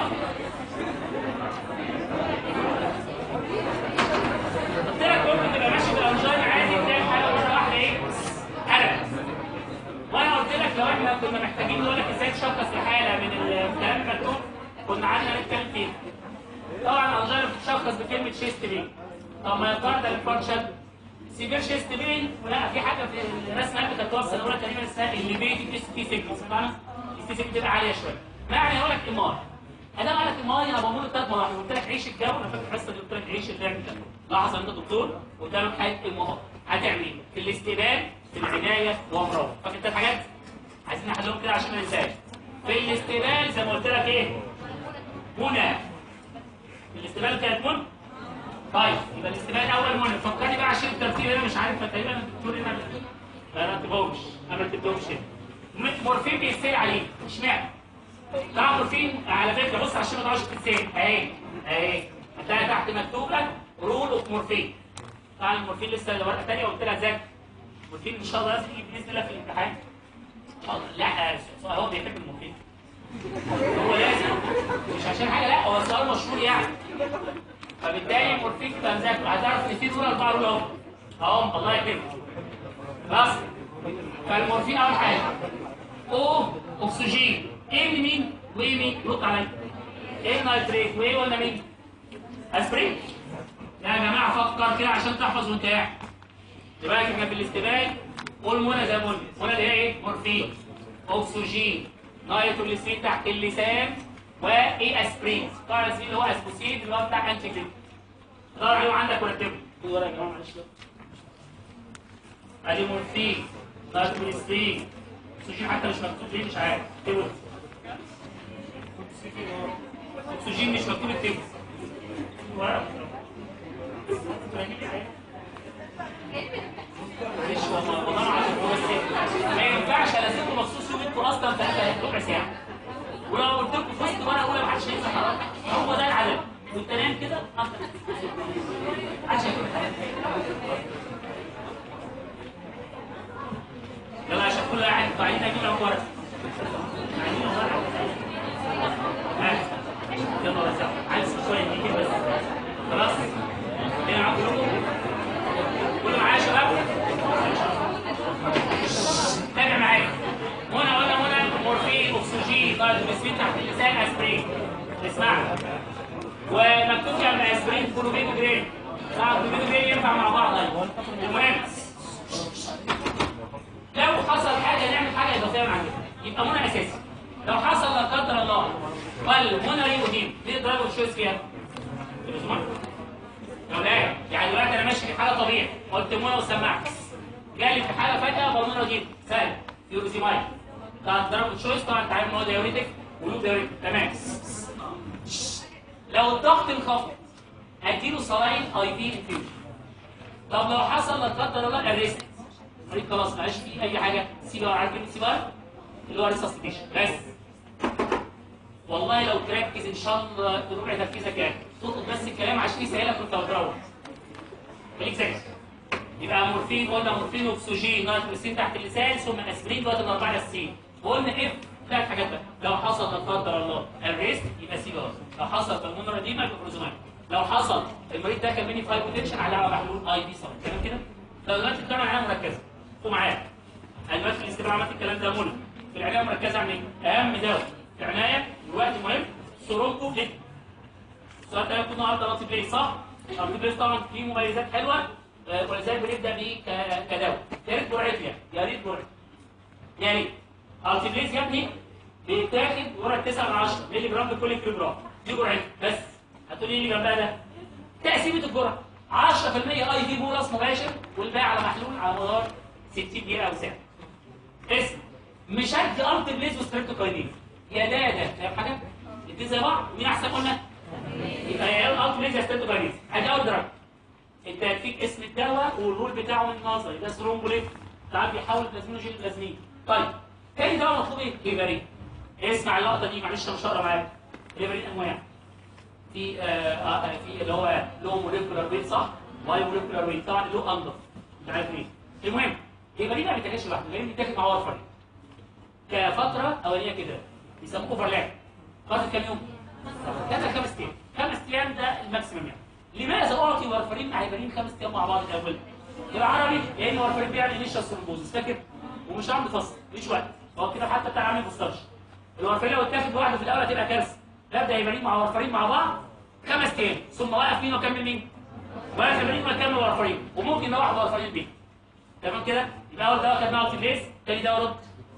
قلت لك ممكن تبقى ماشي بالانجينا عادي تلاقي حاله مره واحده ايه؟ قلق وانا قلت لك لو احنا كنا محتاجين نقول لك ازاي تشخص الحاله من الكلام المكتوب كنا قعدنا نتكلم فيه طبعا الانجينا بتتشخص بكلمه شيست بين طب ما يقارن الفانكشن سيفير شيست بين لا في حاجه في الرسمه اللي كانت توصل الاولى تقريبا اسمها الليفيتد اس تي سيجنس طبعا اس تي بتبقى عاليه شويه ما يعني هقول لك امار انا قال لك امار انا بمر ثلاث مراحل قلت لك عيش الجو انا فاكر الحصه اللي قلت لك عيش اللعب ده لاحظ انت دكتور قلت لك حاجه امار هتعمل ايه؟ في الاستقبال في العنايه وامراض فاكر الثلاث حاجات عايزين نحلهم كده عشان ما ننساش في الاستقبال زي ما قلت لك ايه؟ منى في الاستقبال كانت منى طيب يبقى الاستقبال اول منى فكرني بقى عشان الترتيب هنا مش عارف تقريبا الدكتور هنا لا ما رتبهمش انا ما رتبتهمش هنا مورفين بيستيل عليه اشمعنى؟ طبعا مورفين على فكره بص عشان ما تقعدش تنساه اهي اهي هتلاقي تحت مكتوب لك رول اوف مورفين طبعا المورفين لسه ورقه ثانيه قلت لها ذاكر المورفين ان شاء الله لازم يجي باذن الله في الامتحان ان شاء الله لا هو بيحب المورفين هو لازم مش عشان حاجه لا هو سؤال مشهور يعني فبالتالي المورفين تبقى مذاكر هتعرف ان في رول اربعه رول اهو اهو الله يكرمك خلاص فالمورفين اول حاجه او اكسجين ايه مين وايه مين رد عليا ايه النيتريت وايه ولا مين اسبرين يا جماعه فكر كده عشان تحفظ وانت قاعد دلوقتي احنا في الاستبان قول منى زي منى منى اللي هي ايه مورفين اكسجين نايتروجليسرين تحت اللسان وايه اسبرين طبعا الاسبرين اللي هو اسبوسيد اللي هو بتاع انتي جليد دور عليه عندك ورتبه خد ورقه يا جماعه معلش ادي مورفين نايتروجليسرين اكسجين حتى مش مكتوب ليه مش عارف اكتبه اكسجين مش مكتوب اكتبه عشان يلا عشان كل واحد قاعدين اجيب لك ورقه عايزين ورقه ها يلا بس عايز شويه دقيقتين بس خلاص هنا عندكم كل معايا يا شباب تابع معايا هنا قلنا هنا مورفين اكسجين نيتروجين تحت اللسان اسبرين اسمعوا ومكتوب جنب اسبرين كلوبين جرين طبعا كلوبين جرين ينفع مع بعض أيوة. المهم لو حصل حاجه نعمل حاجه اضافيه مع كده يبقى منى اساسي لو حصل لا قدر الله والمنى ريودين ليه ضرب الشوز فيها؟ لو لا يعني دلوقتي انا ماشي في حاله طبيعي قلت منى وسمعت جالي في حاله فجاه بالمنى ريودين سهل يوروزيمايل طبعا ضرب الشوز طبعا انت عارف ان هو دايوريتك ولوب دايوريتك تمام لو الضغط انخفض اديله صلاين اي في انفيوجن طب لو حصل لا قدر الله الريست المريض خلاص معلش فيه اي حاجه سيبها عارف كلمه سيبها اللي هو ريسستيشن بس والله لو تركز ان شاء الله ربع تركيزك يعني تلقط بس الكلام عشان يسهلك وانت بتروح خليك ذكي يبقى مورفين قلنا مورفين واكسجين نيتروسين تحت اللسان ثم اسبرين دلوقتي الاربعه الاساسيين وقلنا اف ثلاث حاجات بقى لو حصل لا قدر الله الريست يبقى سيبها لو حصل بالمونر ديما يبقى بروزومايل لو حصل المريض ده كان مني فايب بوتنشن على محلول اي بي صار تمام كده لو دلوقتي الكلام عليها مركزه خدوا معايا دلوقتي في الاستماع عملت الكلام ده مهم في العنايه مركزه عن ايه؟ اهم دواء في العنايه دلوقتي مهم سورونكو جدا السؤال ده يكون النهارده لطيف بيه صح؟ لطيف بيه طبعا فيه مميزات حلوه آه، ولذلك بنبدا بيه ك- كدواء يا ريت جرعته يعني يا ريت جرعته يا ريت التبليز يا ابني بيتاخد جرعه 9 من 10 مللي جرام لكل كيلو جرام دي جرعته بس هتقولي لي جنبها ده تقسيمه الجرعه 10% اي في بولس مباشر والباقي على محلول على مدار 60 دقيقه او ساعه اسم مش هدي ارض بليز وستريبتوكاينين يا ده يا ده فاهم حاجه؟ الاثنين زي بعض مين احسن قلنا؟ يبقى يا الارض بليز يا ستريبتوكاينين ادي اول درجه انت يكفيك اسم الدواء والرول بتاعه من نظري ده سترونجوليت ساعات بيحول بلازمينوجين بلازمين طيب تاني دواء مطلوب ايه؟ هيبرين اسمع اللقطه دي معلش انا مش هقرا معاك هيبرين انواع في آه آه في اللي هو لو موليكولار ويت صح؟ واي موليكولار ويت طبعا له انضف مش عارف ايه المهم هيبرين ما بيتاخدش لوحده هيبرين بيتاخد مع وارفرين كفتره اوليه كده بيسموه اوفرلاب فتره كام يوم؟ ثلاثة خمس ايام خمس ايام ده الماكسيمم يعني لماذا اعطي وارفرين مع هيبرين خمس ايام مع بعض الاول؟ يبقى عربي لان وارفرين بيعمل انيشال ثرومبوزس فاكر؟ ومش عامل فصل مفيش وقت هو كده حتى بتاع عامل فصلش الوارفرين لو اتاخد لوحده في الاول هتبقى كارثه ببدا هيبرين مع وارفرين مع بعض خمس ايام ثم واقف مين واكمل مين؟ واقف هيبرين واكمل وارفرين وممكن نروح وارفرين البيت تمام كده؟ يبقى اول دواء خدناه في البيس تاني دواء رد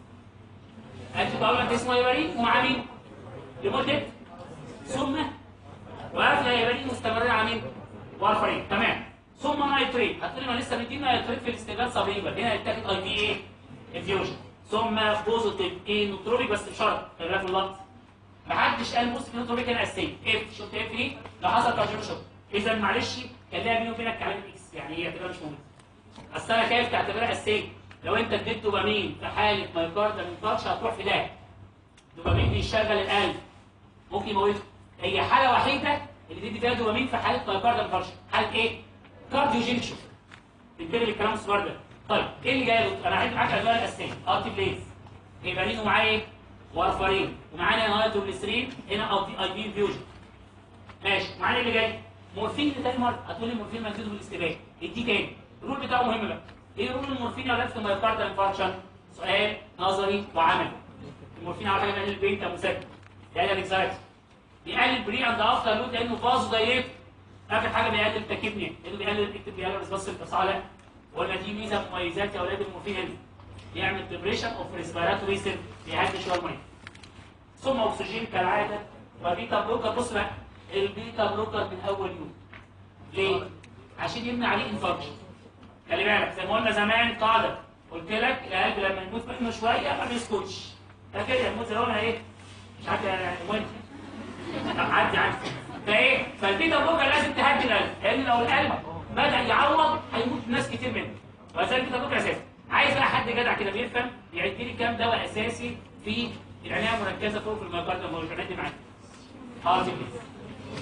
انت بقول لك اسمه هيبرين ومع مين؟ لمده ثم وقفل هيبرين مستمرين على مين؟ وارفرين تمام ثم نايتريت هتقولي ما لسه مدين نايتريت في الاستقبال صبيبه هنا هيتاخد اي بي ايه؟ انفيوجن ثم بوزيتيف ايه نوتروبيك بس بشرط خلي بالك من اللفظ محدش قال بوزيتيف نوتروبيك هنا اساسيه اف شفت اف ايه؟ لو حصل كارديو شوك اذا معلش كان لها بيني وبينك علامه اكس يعني هي هتبقى مش موجوده اصل انا خايف تعتبرها اساسيه لو انت اديت دوبامين في حاله مايوكاردال انفاركشن هتروح في ده دوبامين بيشغل القلب ممكن يموته هي حاله وحيده اللي تدي فيها دوبامين في حاله مايوكاردال انفاركشن حاله ايه؟ كارديوجينيك شوك انتبه للكلام الصغير ده طيب ايه اللي جاي له؟ انا عايز معاك الادويه الاساسيه ارتي بليز هيبرين ومعاه ايه؟ وارفرين ومعانا نايتروجليسرين هنا اي بي اي بي انفيوجن ماشي معانا اللي جاي مورفين لتاني مره هتقول لي مورفين مجهوده بالاستباء اديه تاني الرول بتاعه مهم بقى ايه رول المورفين يا ولاد في مايوكاردال انفاركشن سؤال نظري وعملي المورفين على حاجه بيقلل البيتا مسكن بيقلل اكزايتي بيقلل بري اند افتر لود لانه فازو دايركت اخر حاجه بيقلل تكيبنيا لانه بيقلل اكتب بيقلل ريسباس التصاع لا ولا دي ميزه مميزات يا اولاد المورفين هنا يعمل ديبريشن اوف ريسبيراتوري سيل بيهدي شويه الميه ثم اكسجين كالعاده وبيتا بلوكر بص بقى البيتا بلوكر من اول يوم ليه؟ عشان يمنع عليه انفاركشن خلي بالك زي ما قلنا زمان قاعده قلت لك القلب لما يموت منه شويه ما بيسكتش فاكر يموت زي ما ايه؟ مش عارف يعني وين عدي عدي فايه؟ فالبيتا بلوكر لازم تهدي القلب لان لو القلب بدا يعوض هيموت ناس كتير منه وذلك البيتا بلوكر اساسي عايز بقى حد جدع كده بيفهم يعد لي كام دواء اساسي في العنايه المركزه فوق في الميوكارديوم والجنات دي معاك اه دي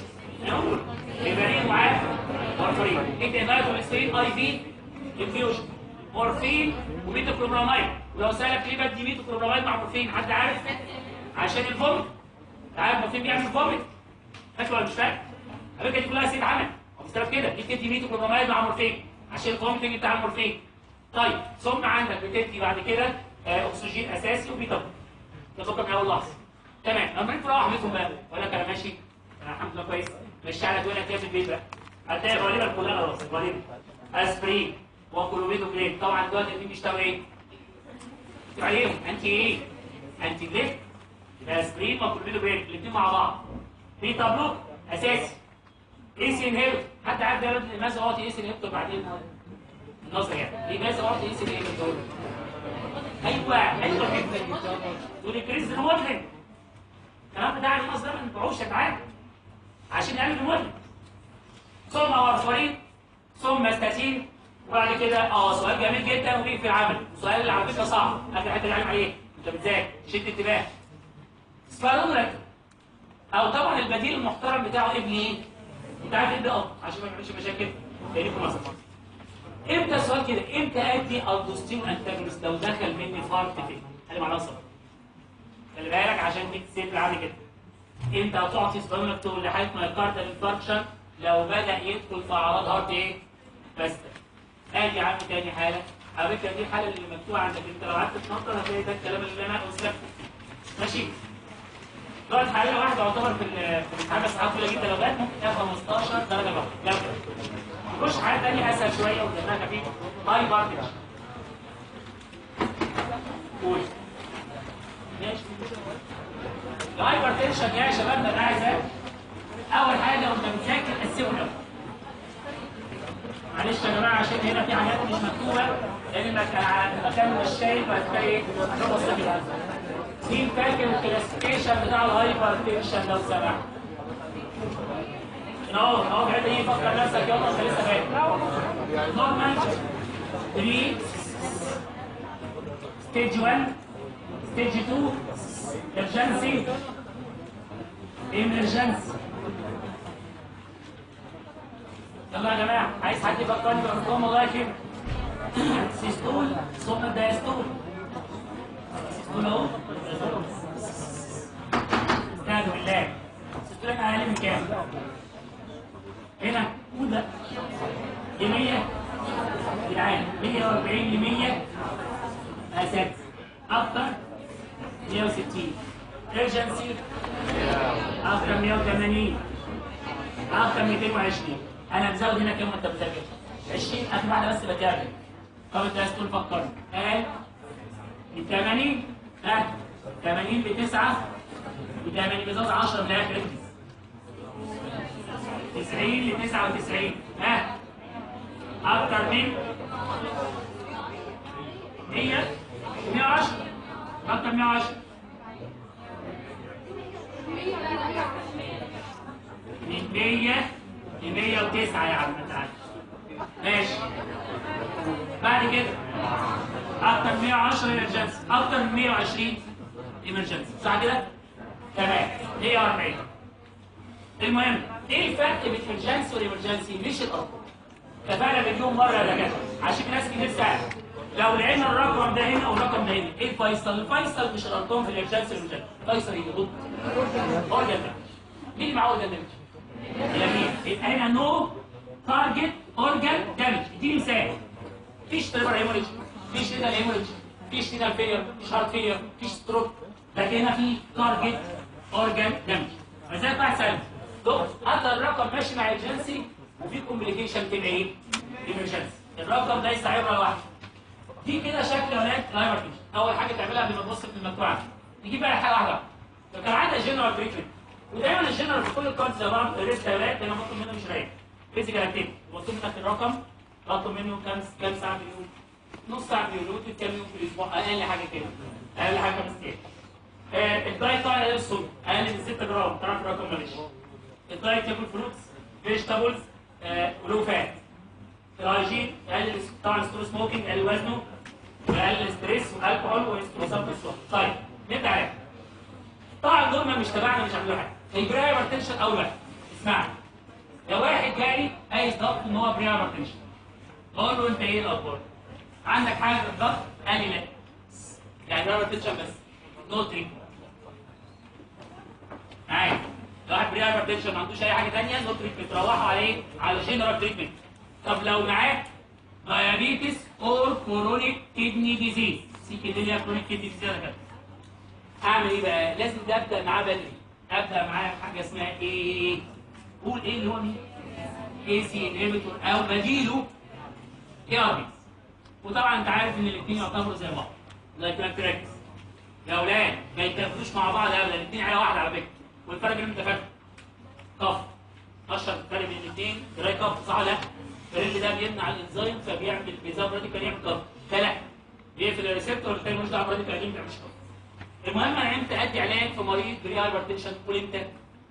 نقول هيبرين معاه مورفين اكتب نايتروجليسرين اي في انفيوجن مورفين وميتوكلوبراميد ولو سالك ليه بدي ميتوكلوبراميد مع مورفين حد عارف عشان الفوميت عارف مورفين بيعمل فوميت فاكر ولا مش فاكر الفكره دي كلها ست عمل هو بيستفاد كده دي بتدي ميتوكلوبراميد مع مورفين عشان الفوميتنج بتاع المورفين طيب ثم عندك بتدي بعد كده آه، اكسجين اساسي وبيتوكل ده فكر من اول لحظه تمام اما انت راح بيكم بقى ولا انا ماشي انا الحمد لله كويس مش على دول هتلاقي في البيت بقى هتلاقي غالبا كلها خلاص غالبا اسبرين وكلوميدو جريد طبعا دول الاثنين بيشتغلوا ايه؟ بتبقى عليهم انتي ايه؟ انتي جليك يبقى اسبرين وكلوميدو جريد الاثنين مع بعض في تابلو اساسي اي سي انهيبت حد عارف ده لماذا هو اي سي انهيبت بعدين النظر يعني لماذا هو اي سي انهيبت ايوه ايوه وديكريز المودلنج الكلام بتاع النص ده ما ينفعوش يا جدعان عشان نقلل المودلنج ثم وارفرين ثم استاتين وبعد كده اه سؤال جميل جدا وبيجي في العمل السؤال اللي على فكره صعب اخر حته اللي علم عليه انت بتذاكر شد انتباه سبارولك او طبعا البديل المحترم بتاعه ابن ايه؟ انت عارف ايه ده عشان ما يعملش مشاكل لانكم مثلا امتى السؤال كده امتى ادي الدوستين انتاجونست لو دخل مني فارت كده انا معناها صفر خلي بالك عشان دي تسيب العادي كده انت هتعطي سبرمكتور لحاله مايكاردال انفاركشن لو بدا يدخل في اعراض هارت ايه بس ادي يا عم تاني حاله على فكره دي الحاله اللي مكتوبه عندك انت لو قعدت تنطر هتلاقي ده الكلام اللي انا قلت لك ماشي دلوقتي حاله واحده يعتبر في ال- في الامتحان بس حاجه جدا لو جت ممكن تاخد 15 درجه لوحدها لا نخش حاجه ثانيه اسهل شويه ودمها خفيف هاي بارتج قول ماشي الهايبرتنشن يا شباب ده اعزاء اول حاجه وانت بتذاكر قسمه الاول معلش يا جماعه عشان هنا في حاجات مش مكتوبه لانك مكان مش شايف هتلاقي ايه عشان بص كده مين فاكر الكلاسيفيكيشن بتاع الهايبرتنشن لو سمحت اهو اهو الحته دي فكر نفسك يلا انت لسه فاهم نورمال 3 ستيج 1 ستيج 2 emergency emergency يلا يا جماعه عايز حد يفكرني بارقام والله كده سيستول ثم دايستول سيستول اهو استهدوا بالله سيستول احنا اقل من كام؟ هنا وده ل 100 جدعان 140 ل 100 اساتذه اكتر 160 ايرجنسي اكتر 180 اكتر 220 انا مزود هنا كام وانت بتذاكر 20 اخر واحده بس بتابع طب انت عايز تقول فكرني قال ب 80 ها 80 ب 9 ب 80 بزود 10 من الاخر ركز 90 ل 99 ها اكتر من 100 110 اكتر من 110 من 100 ل 109 يا عم تعالى ماشي بعد كده اكتر من 110 ايمرجنسي اكتر من 120 ايمرجنسي صح كده؟ تمام 140 المهم ايه الفرق بين الجنس والإمرجنسي مش الارقام اتفقنا مليون مره يا دكاتره عشان ناس كتير سهل لو لقينا الرقم ده هنا او الرقم ده هنا ايه الفيصل الفيصل مش الارقام في الإمرجنسي والإمرجنسي الفيصل ايه رد اورجن ده مين اللي معاه اورجن دامج جميل يبقى هنا نو تارجت اورجن دامج اديني مثال مفيش تريبر هيموريج مفيش رينال هيموريج مفيش رينال فيلير مفيش هارت فيلير مفيش ستروك لكن هنا في تارجت اورجن دامج فازاي بقى سالب دكتور حتى الرقم ماشي مع الجنسي وفي كومبليكيشن كده ايه؟ ايمرجنسي الرقم ده يستعير مره واحده دي كده شكل ولاد الهايبرتنشن اول حاجه تعملها قبل ما تبص في المجموعه نجيب بقى حاجه واحده فكان عندنا جنرال تريتمنت ودايما الجنرال في كل الكونتس يا جماعه الريسك يا ولاد انا مطلوب منه مش رايق فيزيكال اكتيفيتي مطلوب منك الرقم مطلوب منه كام كام ساعه في اليوم نص ساعه في اليوم كام يوم في الاسبوع اقل حاجه كده اقل حاجه خمس ايام آه، الدايت طبعا اقل الصوت اقل من 6 جرام تعرف الرقم معلش الدايت ياكل فروتس فيجيتابلز ولو فات الهايجين يقلل طبعا ستور سموكينج يقلل وزنه ويقلل ستريس والكحول واستروسال بالسوق طيب نبدا عليها طبعا دول ما مش تبعنا مش عاملين حاجه البرايمر تنشن اول واحد اسمعني لو واحد جالي قايس ضغط ان هو بري هايبرتنشن بقول له انت ايه الاخبار؟ عندك حاجه في الضغط؟ قال لي لا يعني بري هايبرتنشن بس نو تريتمنت معايا لو واحد بري هايبرتنشن ما عندوش اي حاجه ثانيه نو تريتمنت روحوا على ايه؟ على جنرال تريتمنت طب لو معاك diabetes اور كرونيك كدني ديزيز سي كدنيا كرونيك كدني ديزيز انا كده اعمل ايه بقى؟ لازم ده ابدا معاه بدري ابدا معاه بحاجه اسمها ايه؟ قول ايه اللي هو مين؟ اي سي انهبيتور او بديله اي ار بي وطبعا انت عارف ان الاثنين يعتبروا زي بعض لايك انك تركز يا اولاد ما يتاخدوش مع بعض ابدا الاثنين على واحد على فكره والفرق بينهم انت فاكر كف اشهر الفرق بين الاثنين دراي كف صح ولا لا؟ الفرق ده بيمنع الانزيم فبيعمل بيزود راديكال يعمل كف فلا بيقفل الريسبتور الثاني مش دعوه براديكال ما بيعملش كف المهم انا امتى ادي علاج في مريض بري هايبرتنشن قول امتى؟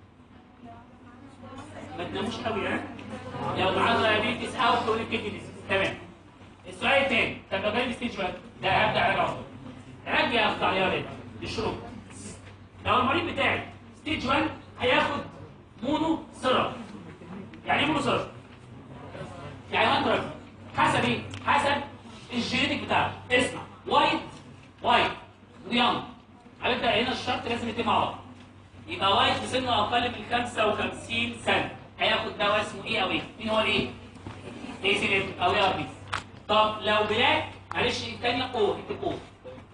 ما تناموش قوي ها؟ لو معاه دايابيتس او كرونيك كيدني ديزيز تمام السؤال الثاني طب لو جاي ستيج 1 ده هبدا علاج على طول علاج يا اخت عليها ولاد الشروط لو المريض بتاعي ستيج 1 هياخد مونو سيرم يعني ايه مونو سيرم؟ يعني هندرج حسب ايه؟ حسب الجينيتك بتاعه اسمع وايت وايت ويونج على فكره هنا الشرط لازم يتم مع بعض يبقى وايت في سنه اقل من 55 سنه هياخد دواء اسمه ايه او ايه؟ مين هو الايه؟ اي سي ام او اي ار بي طب لو بلاك معلش الثانيه او اكتب او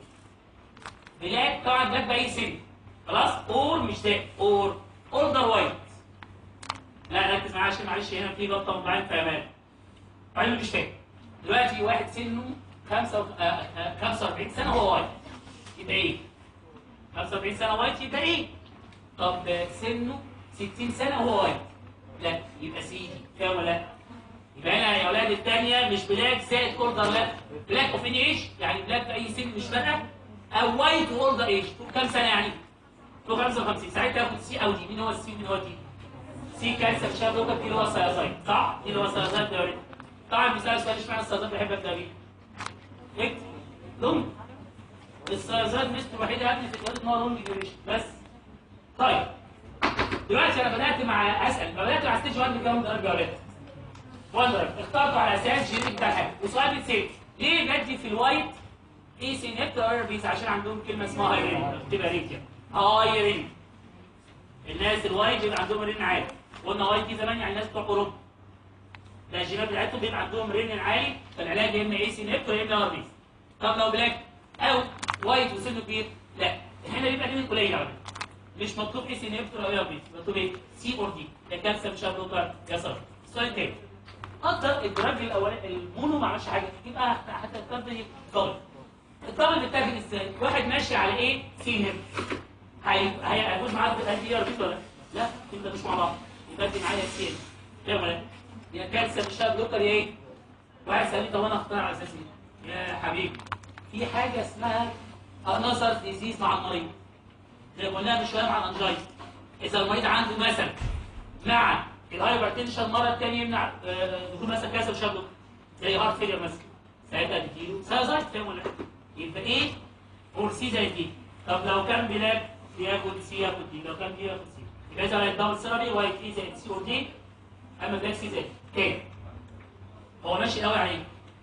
بلاك طبعا بلاك باي سن خلاص اور مش ده اور اوردر وايت لا ركز معايا عشان معلش هنا في غلطه مطعم في امان طيب مش فاهم دلوقتي واحد سنه 45 سنه هو وايت يبقى ايه؟ 45 سنه وايت يبقى ايه؟ طب سنه 60 سنه وهو وايت لا يبقى سي دي فاهم ولا لا؟ يبقى هنا يا اولاد الثانيه مش بلاك زائد اوردر لا بلاك اوف ايج يعني بلاك في اي سن مش فارقه او وايت اوردر ايج طول كام سنه يعني؟ طول 55 ساعتها تاخد سي او دي مين هو السي ومين هو الدي؟ سي كالسيوم شاب لوكال دي اللي هو السيازايد صح؟ دي اللي هو السيازايد ده طبعا بيسال سؤال اشمعنى السيازايد بحب ابدا بيه؟ اكتب لونج السيازايد ميزته الوحيده يا ابني في الواد ان هو لونج ديوريشن بس طيب دلوقتي انا بدات مع اسال بدات مع ستيج 1 بكام درجه يا ولاد؟ 1 درجه اخترته على اساس جينيتك بتاع الحاجه وسؤال بيتسال ليه بدي في الوايت اي سي نت ار بيز عشان عندهم كلمه اسمها هايرين بتبقى ريت يعني هايرين الناس الوايت بيبقى عندهم رين عالي قلنا وايت دي زمان يعني الناس بتوع اوروبا لا الجينات بتاعتهم بيبقى عندهم رين عالي فالعلاج يا اما اي سي نت يا اما ار بيز طب لو بلاك او وايت وسنه كبير لا هنا بيبقى رين قليل على فكره مش مطلوب اي سي نيفتر او يابيت مطلوب ايه سي اور دي ده كالسيوم شابلوكر يا صاحبي السؤال التاني قدر الدراج الاولاني المونو ما عملش حاجه يبقى حتى الكارد يتطور الطالب بيتاخد ازاي واحد ماشي على ايه سي نيم هيفوز معاك بالدي ار بيت ولا لا انت مش مع بعض يبقى دي معايا سي فاهم ولا يا كالسيوم شابلوكر يا ايه واحد سالني طب انا اختار على اساس ايه يا حبيبي في حاجه اسمها انذر ديزيز مع المريض زي ما قلنا من شويه مع الانجايت اذا المريض عنده مثلا مع الهايبرتنشن مره ثانيه يمنع دخول مثلا كاسر شابلوك زي هارت فيلير مثلا ساعتها تديله سايزايت فاهم ولا يبقى ايه اور سي زي دي طب لو كان بلاك ياخد سي ياخد دي لو كان دي ياخد سي يبقى اذا الدبل سيرابي وايت اي زائد سي اور دي اما بلاك سي زائد تاني هو ماشي قوي على ايه؟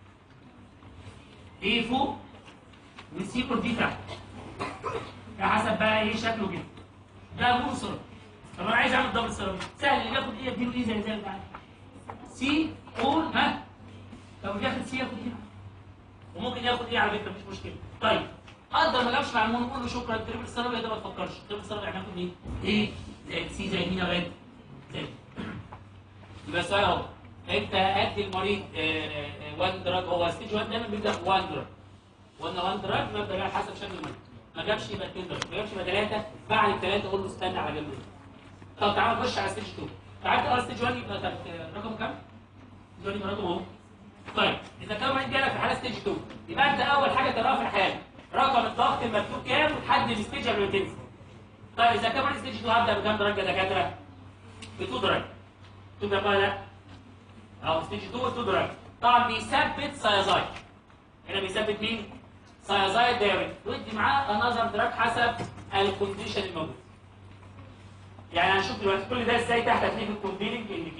دي فوق والسي اور دي تحت حسب بقى ايه شكله كده ده مو سيرابي طب انا عايز اعمل دبل سيرابي سهل اللي ياخد ايه اديله ايه زي زي بتاع سي اور ها طب ياخد سي ياخد ايه وممكن ياخد ايه على فكره مش مشكله طيب قدر ما جابش مع المون نقول له شكرا التريبل سيرابي ده ما تفكرش التريبل سيرابي يعني هاخد ايه؟ ايه زي سي زي مين يا ولاد؟ زي يبقى السؤال اهو انت ادي المريض 1 دراج هو ستيج 1 دايما بيبدا 1 دراج قلنا 1 دراج ببدا بقى حسب شكل المريض ما جابش يبقى 2 دراج ما جابش يبقى 3 بعد الثلاثه قول له استنى على جنب طب تعالى نخش على ستيج 2 تعالى على ستيج 1 يبقى رقم كام؟ ستيج 1 يبقى رقم اهو طيب اذا كان واحد جالك في حاله ستيج 2 يبقى انت اول حاجه تقراها في الحاله رقم الضغط المكتوب كام وتحدد الستيج قبل ما تنزل طيب اذا كان واحد ستيج 2 هبدا بكام درجه دكاتره؟ ب 2 درجه 2 درجه لا اهو ستيج 2 2 درجه طبعا بيثبت سايزايد هنا بيثبت مين؟ سايزايد دايركت ودي معاه انذر دراج حسب الكونديشن الموجود يعني هنشوف دلوقتي كل ده ازاي تحت هتلاقيه في الكونفيننج انديكيشن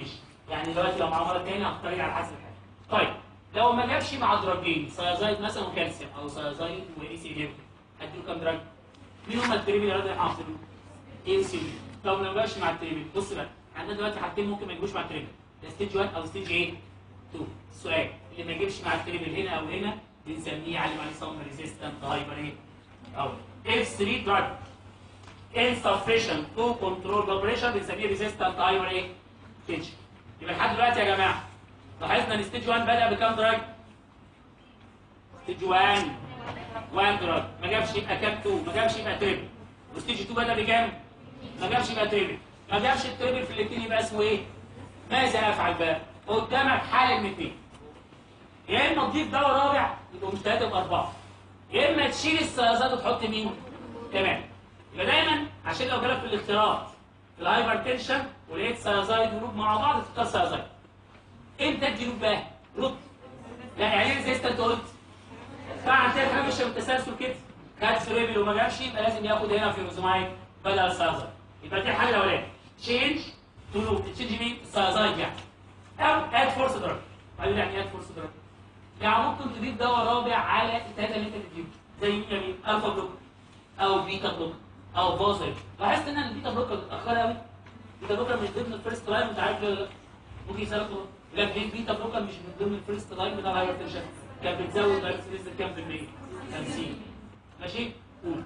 يعني دلوقتي لو معاه مرض تاني هختار على حسب الحاله طيب لو ما جابش مع دراجين سيازايد مثلا وكالسيوم او سيازايد واي سي دي هديله كام دراج مين هم التريبل اللي انا حافظهم اي سي دي لو ما جاش مع التريبل بص بقى عندنا دلوقتي حاجتين ممكن ما يجوش مع التريبل ده ستيج 1 او ستيج ايه 2 السؤال اللي ما يجيبش مع التريبل هنا او هنا بنسميه علم عليه صم ريزيستنت هايبر ايه او اف 3 دراج insufficient to control the pressure بنسميه resistant higher ايه tension يبقى لحد دلوقتي يا جماعه لاحظنا ان ستيج 1 بدا بكام دراج ستيج 1 1 دراج ما جابش يبقى كام 2 ما جابش يبقى تريبل وستيج 2 بدا بكام ما جابش يبقى تريبل ما جابش التريبل في الاثنين يبقى اسمه ايه ماذا افعل بقى قدامك حل من اثنين يا اما تضيف دواء رابع يبقوا مش ثلاثه يبقى اربعه يا اما تشيل السيازات وتحط مين تمام يبقى دايما عشان لو جالك في الاختيارات في الهايبر تنشن ولقيت سيازايد ولوب مع بعض تختار سيازايد امتى ادي لوب بقى؟ لوب لا يعني ايه زي انت قلت طبعا تلاقي حاجه مش بالتسلسل كده خد سريبل وما جابش يبقى لازم ياخد هنا في روزمايد بدل السيازايد يبقى دي الحاجه الاولانيه تشينج تو لوب تشينج مين؟ السيازايد يعني او اد فورس دراج قال يعني اد فورس دراج يعني ممكن تضيف دواء رابع على الثلاثه اللي انت بتديهم زي مين يا مين؟ الفا بلوك او بيتا بلوك او فازل لاحظت ان البيتا بلوكر متاخره قوي البيتا بلوكر مش ضمن الفيرست لاين انت عارف ليه ولا لا ممكن يسالك لا ليه البيتا بلوكر مش من ضمن الفيرست لاين بتاع الهايبر تنشن كانت بتزود دايركت ريزر كام في المية 50 ماشي قول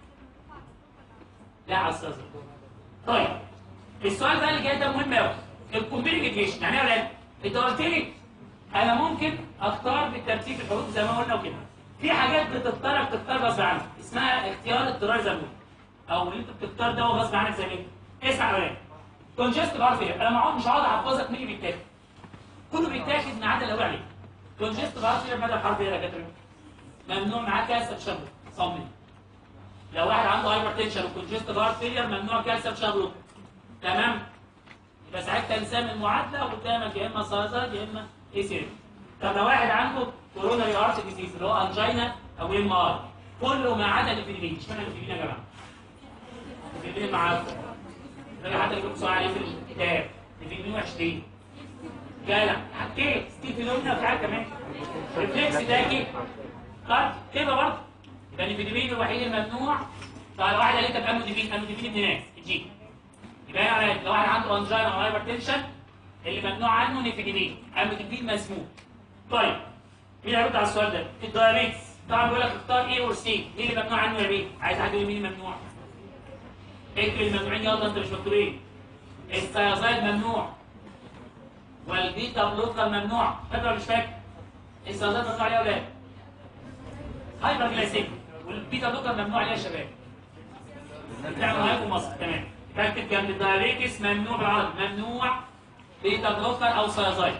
لا على السازر طيب السؤال بقى اللي جاي ده مهم قوي الكومبليكيشن يعني ايه يا ولاد انت قلت لي انا ممكن اختار بالترتيب الحروف زي ما قلنا وكده في حاجات بتختار بتختار غصب عنك اسمها اختيار اضطراري زي ما قلنا او اللي انت بتختار ده غصب عنك زي ما انت اسمع يا ولاد كونجست بعرف ايه انا معاهم مش هقعد احفظك مين اللي بيتاخد كله بيتاخد ما عدا اللي اقول عليه كونجست بعرف ايه مدى الحرف ايه يا دكاتره ممنوع معاه كالسيوم شابلو صمم لو واحد عنده هايبر تنشن وكونجست بارت فيلير ممنوع كالسيوم شابلو تمام يبقى ساعتها نسمي المعادله قدامك يا اما سازاد يا اما اي سي طب لو واحد عنده كوروناري ارت ديزيز اللي هو انجينا او ام ار كله ما عدا الفيلمين اشمعنى الفيلمين يا جماعه؟ الفيلمين معاكم ده حتى يكون سؤال عليه في الكتاب الفيلمين وحشتين جدع حكيت ستيف لونا بتاع كمان ريفلكس داكي طب كده برضه يبقى الفيلمين الوحيد الممنوع طب لو واحد قال لي طب اموديفين اموديفين ابن ناس تجيب يبقى يعني لو واحد عنده انجينا او هايبر تنشن اللي ممنوع عنه نيفيديمين اموديفين مسموح طيب مين هيرد على السؤال ده؟ الدايابيتس طبعا بيقول لك اختار ايه اور سي مين اللي ممنوع عنه يا بيه؟ عايز حد يقول مين الممنوع؟ اكتب الممنوعين يلا انت مش مكتوبين السيازايد ممنوع والبيتا بلوكر ممنوع فاكر ولا مش فاكر؟ السيازايد ممنوع عليها ولا لا؟ هايبر جلايسيميا والبيتا بلوكر ممنوع عليها يا شباب بتعمل هايبو مصر تمام فاكتب جنب الدايابيتس ممنوع بالعربي ممنوع بيتا بلوكر او سيازايد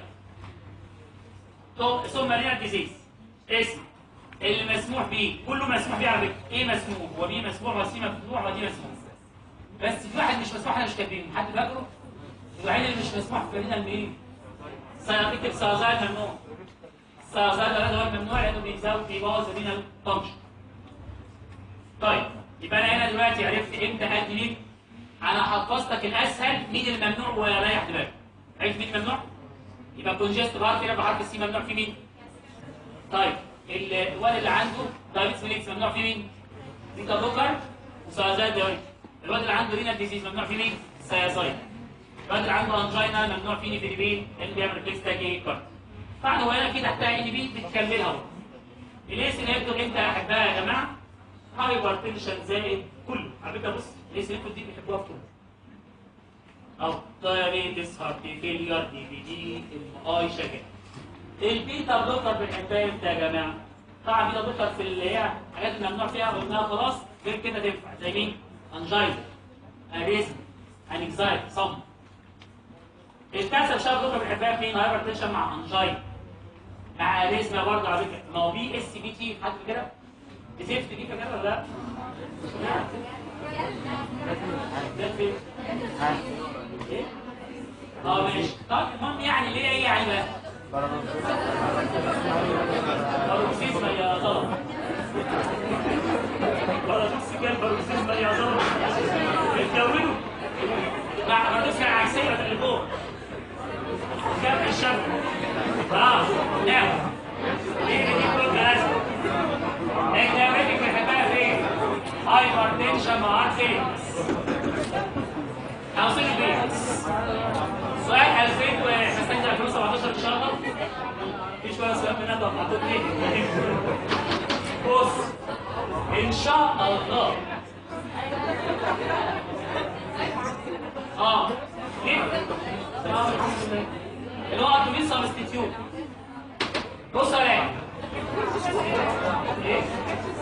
ثم رينال ديزيز اسم اللي مسموح بيه كله مسموح بيه على فكره ايه مسموح وبي مسموح وسي مفتوح ودي مسموح بس في واحد مش مسموح احنا مش كاتبينه حد فاكره الوحيد اللي مش مسموح في رينال مين سيارتك سيازايد ممنوع سيازايد ده هو الممنوع لانه بيزود بيبوظ رينال فانكشن طيب يبقى انا هنا دلوقتي عرفت امتى ادي مين انا حفظتك الاسهل مين الممنوع ورايح دماغك عرفت مين الممنوع يبقى كونجست بارت هنا بحرف السي ممنوع فيه مين؟ طيب الولد اللي عنده دايبيتس ميليتس ممنوع فيه مين؟ بيتا بلوكر وسيازايد دايت الولد اللي عنده رينال ديزيز ممنوع فيه مين؟ سيازايد الولد اللي عنده انجينا ممنوع فيه نيفيديبين اللي بيعمل ريفلكس تاجي كارت طبعا هو هنا في تحتها ان بي بتكملها اهو الاس اللي هيكتب انت احبها يا جماعه هايبر تنشن زائد كله على فكره بص الاس اللي دي بيحبوها في كله او دايابيتس هارت فيلير دي بي دي ام اي شجاع البيتا بلوكر بنحبها امتى يا جماعه؟ طبعا البيتا بلوكر في اللي هي حاجات الممنوع فيها قلناها خلاص غير كده تنفع زي مين؟ انجاينا اريزم انكزايتي صم الكانسر شاب بلوكر بنحبها فين؟ هايبر تنشن مع انجاينا مع اريزما برضه على فكره ما هو بي اس بي تي حد كده؟ بزفت دي كده ولا لا؟ ده فين؟ ايه؟ اه ماشي طب المهم يعني ليه ايه يعني بقى؟ باروكسيزما يا ظلم باروكسيزما باروكسيزما يا ظلم اتجوزوا مع نسخة عكسية اللي فوق كم الشمس خلاص نعم دي دي كل لازم الدايابيتك بنحبها فين؟ هايبر تنشن مع هارت فين؟ اوصل البيت سؤال 2000 واحنا استنى 2017 ان شاء الله في شويه سؤال من ندوه محطوط ليه بص ان شاء الله اه ليه؟ آه، الحمد لله. اللي هو اتومين سبستيتيوت بص يا راجل ايه؟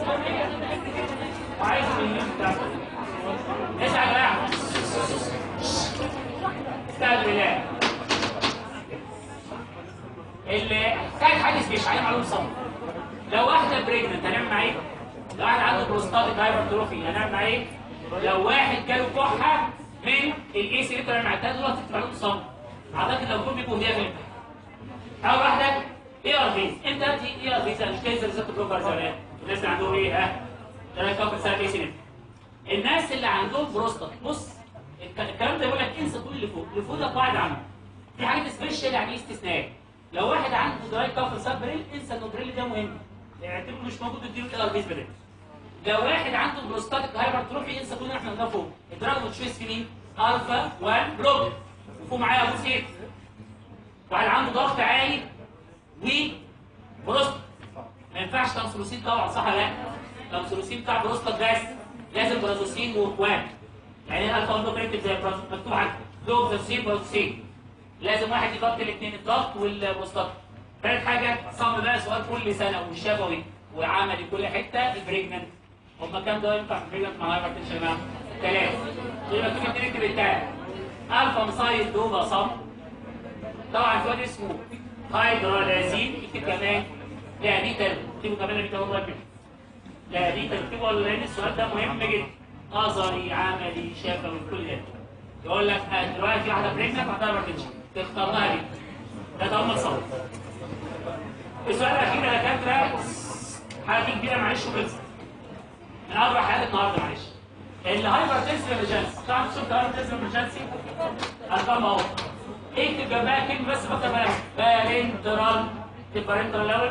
عايز من بتاعته اسمع يا جماعه استاذ بالله اللي كان حادث بيش عليه معلومه صم لو واحده بريجننت هنعمل معاه ايه؟ لو واحد عنده بروستاتيك هايبرتروفي هنعمل معاه ايه؟ لو واحد جاله كحه من الاي سي اللي مع التاني دول هتكتب عليهم صم اعتقد لو كل بيكون هي فين؟ اول واحده اي ار فيز امتى تي اي ار فيز مش كده زي بروفر زمان الناس اللي عندهم ايه ها؟ ده كفر سنه اي سي الناس اللي عندهم بروستات بص الك- الكلام ده يقول لك انسى كل اللي فوق اللي فوق ده قاعده عامه في حاجات سبيشال يعني استثناء لو واحد عنده دراي كفر سب بريل انسى ان البريل ده مهم اعتبره مش موجود اديله الاي ار فيز بريل لو واحد عنده بروستاتيك هايبرتروفي انسى كل اللي احنا قلناه فوق الدراج تشويس في مين؟ الفا 1 بلوك وفوق معايا ابو سيف واحد عنده ضغط عالي وبروست ما ينفعش تنسلوسين طبعا صح ولا لا؟ تنسلوسين بتاع بروستات بس لازم برازوسين واخوان يعني الالفا اندوكريتيف زي البراز مكتوب عندك دوكسين بروزوسين لازم واحد يضغط الاثنين الضغط والبروستات ثالث حاجه صم بقى سؤال كل سنه وشفوي وعملي كل حته البريجننت هم كام دواء ينفع في البريجننت مع هايبرتنشن يا جماعه؟ ثلاثه يبقى تيجي تكتب الثالث الفا مصايد دوبا صم طبعا في واد اسمه هيدرالازين اكتب كمان لا دي تل اكتبوا كمان دي والله كده لا دي تكتبوا ولا لان السؤال ده مهم جدا نظري عملي شفوي كل ده يقول لك آه، دلوقتي في واحده بريجننت وعندها هايبرتنشن تختار لها دي ده تأمل صوت السؤال الاخير يا دكاتره حاجه كبيره معلش وخلصت من اربع حالات النهارده معلش الهايبرتنسيف ايمرجنسي طبعا شفت هايبرتنسيف ايمرجنسي ارقام اهو اكتب جنبها كلمه بس فكر بقى بارنترال اكتب بارنترال الاول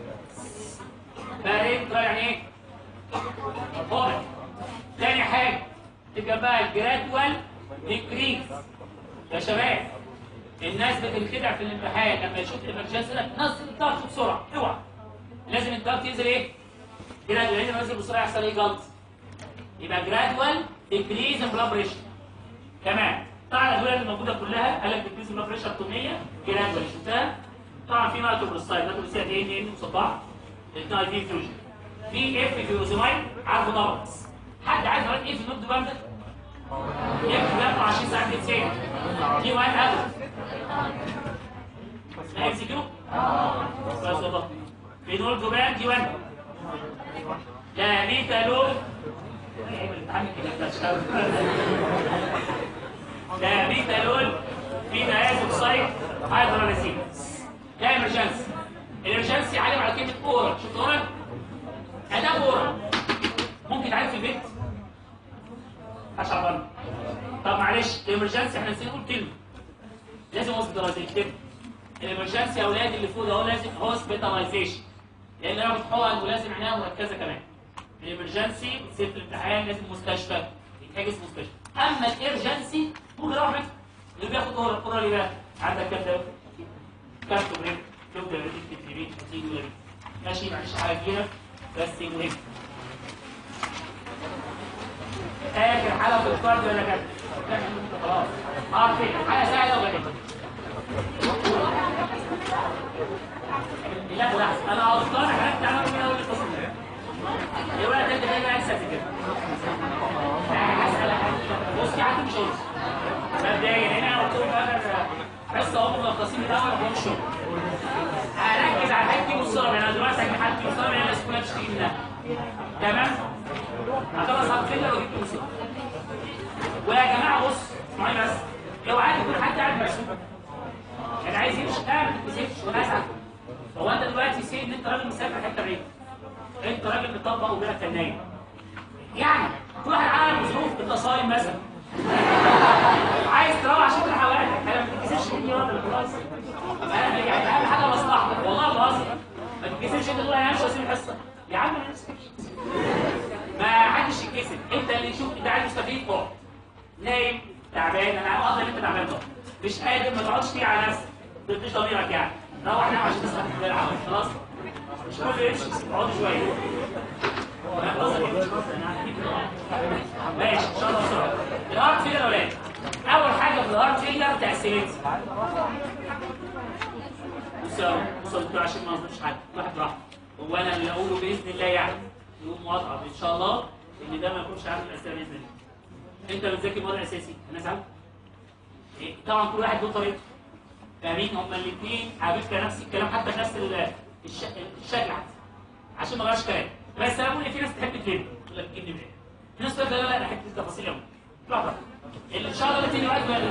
بارنترال يعني ايه؟ واضح تاني حاجه اكتب جنبها الجرادوال ديكريز يا شباب الناس بتنخدع في الامتحان لما يشوف الامرجنسي ده نزل الضغط بسرعه اوعى لازم الضغط ينزل ايه؟ جرادوال لازم ينزل بسرعه يحصل ايه جلط يبقى جرادوال ديكريز ان بلاد بريشر تمام طبعا الادويه اللي موجوده كلها قال لك ديكريز بلاد بريشر 800 جرادوال شفتها طبعا في نيتروبروستايد نيتروبروستايد ايه ان ان مصباح الاثنين اي في فيوجن في اف فيوزمايد عارفه طبعا حد عايز يقول ايه في النوت ده اف ده 20 ساعه في 90 دي واحد هبل لا ام سي كيو بس والله بنقول جبال دي واحد لا ميتالول لا ميتالول في دايازوكسايد هيدروليسين ده ايمرجنسي الامرجنسي علم على كلمه اورال شفت اورال؟ اداه اورال ممكن يتعالج في البيت عشان طب معلش الامرجنسي احنا نسينا نقول كلمه لازم هوسبيتاليزيشن اكتب الامرجنسي يا اولاد اللي فوق ده هو لازم هوسبيتاليزيشن لان انا بتحقن ولازم عنايه مركزه كمان الامرجنسي ست الامتحان لازم مستشفى يتحجز مستشفى اما الارجنسي ممكن اروح بيت اللي بياخد اورال اورال يبقى عندك كام دواء كارتو بريك دكتور ريتيك تكتيريت تيجي ماشي معلش حاجه كبيره بس مهم اخر حاله في الكارد ولا كده خلاص اه كده حاجه سهله وغريبه لا لا انا اصلا حاجات تعمل من اول القسم يا ولد انت كده اكسب كده هسألك بص يا عم مش هوز مبدئيا هنا قلت لهم انا بس هم ملخصين الاول ما همش شغل هركز على حاجتي والصلاه انا دلوقتي هجيب حاجتي والصلاه انا الناس كلها بتشتكي منها تمام هخلص على كده لو جبت مصيبه ويا جماعه بص اسمعوني بس لو عادي يكون حد قاعد مرسوم يعني عايز يمشي قاعد ما تمسكش ولا ازعل هو انت دلوقتي سي ان انت راجل مسافر حته بعيده انت راجل مطبق وبيلك فنان يعني تروح العالم ظروف انت صايم مثلا عايز تروح عشان تلحق وقتك انا ما بتكسبش مني ولا خلاص روح نام عشان تسمع في العمل خلاص مش كل يمشي اقعدوا شويه ماشي ان شاء الله بسرعه الهارت فيلر يا ولاد اول حاجه في الهارت فيلر تاثيرات بصوا بصوا انتوا عشان ما اظلمش حد واحد راح هو انا اللي اقوله باذن الله يعني يقوم واضحه ان شاء الله ان ده ما يكونش عامل الاسئله باذن الله انت بتذاكر مواد اساسي انا زعلت إيه؟ طبعا كل واحد له طريقته فاهمين هما الاثنين على فكره نفس الكلام حتى نفس ال- الش- الشكل حتى عشان ما غيرش كلام بس انا بقول إن في ناس تحب تفهم يقول لك جيب لي منين في ناس تقول لك لا لا انا احب التفاصيل قوي لحظه ان شاء الله الاثنين وقت بقى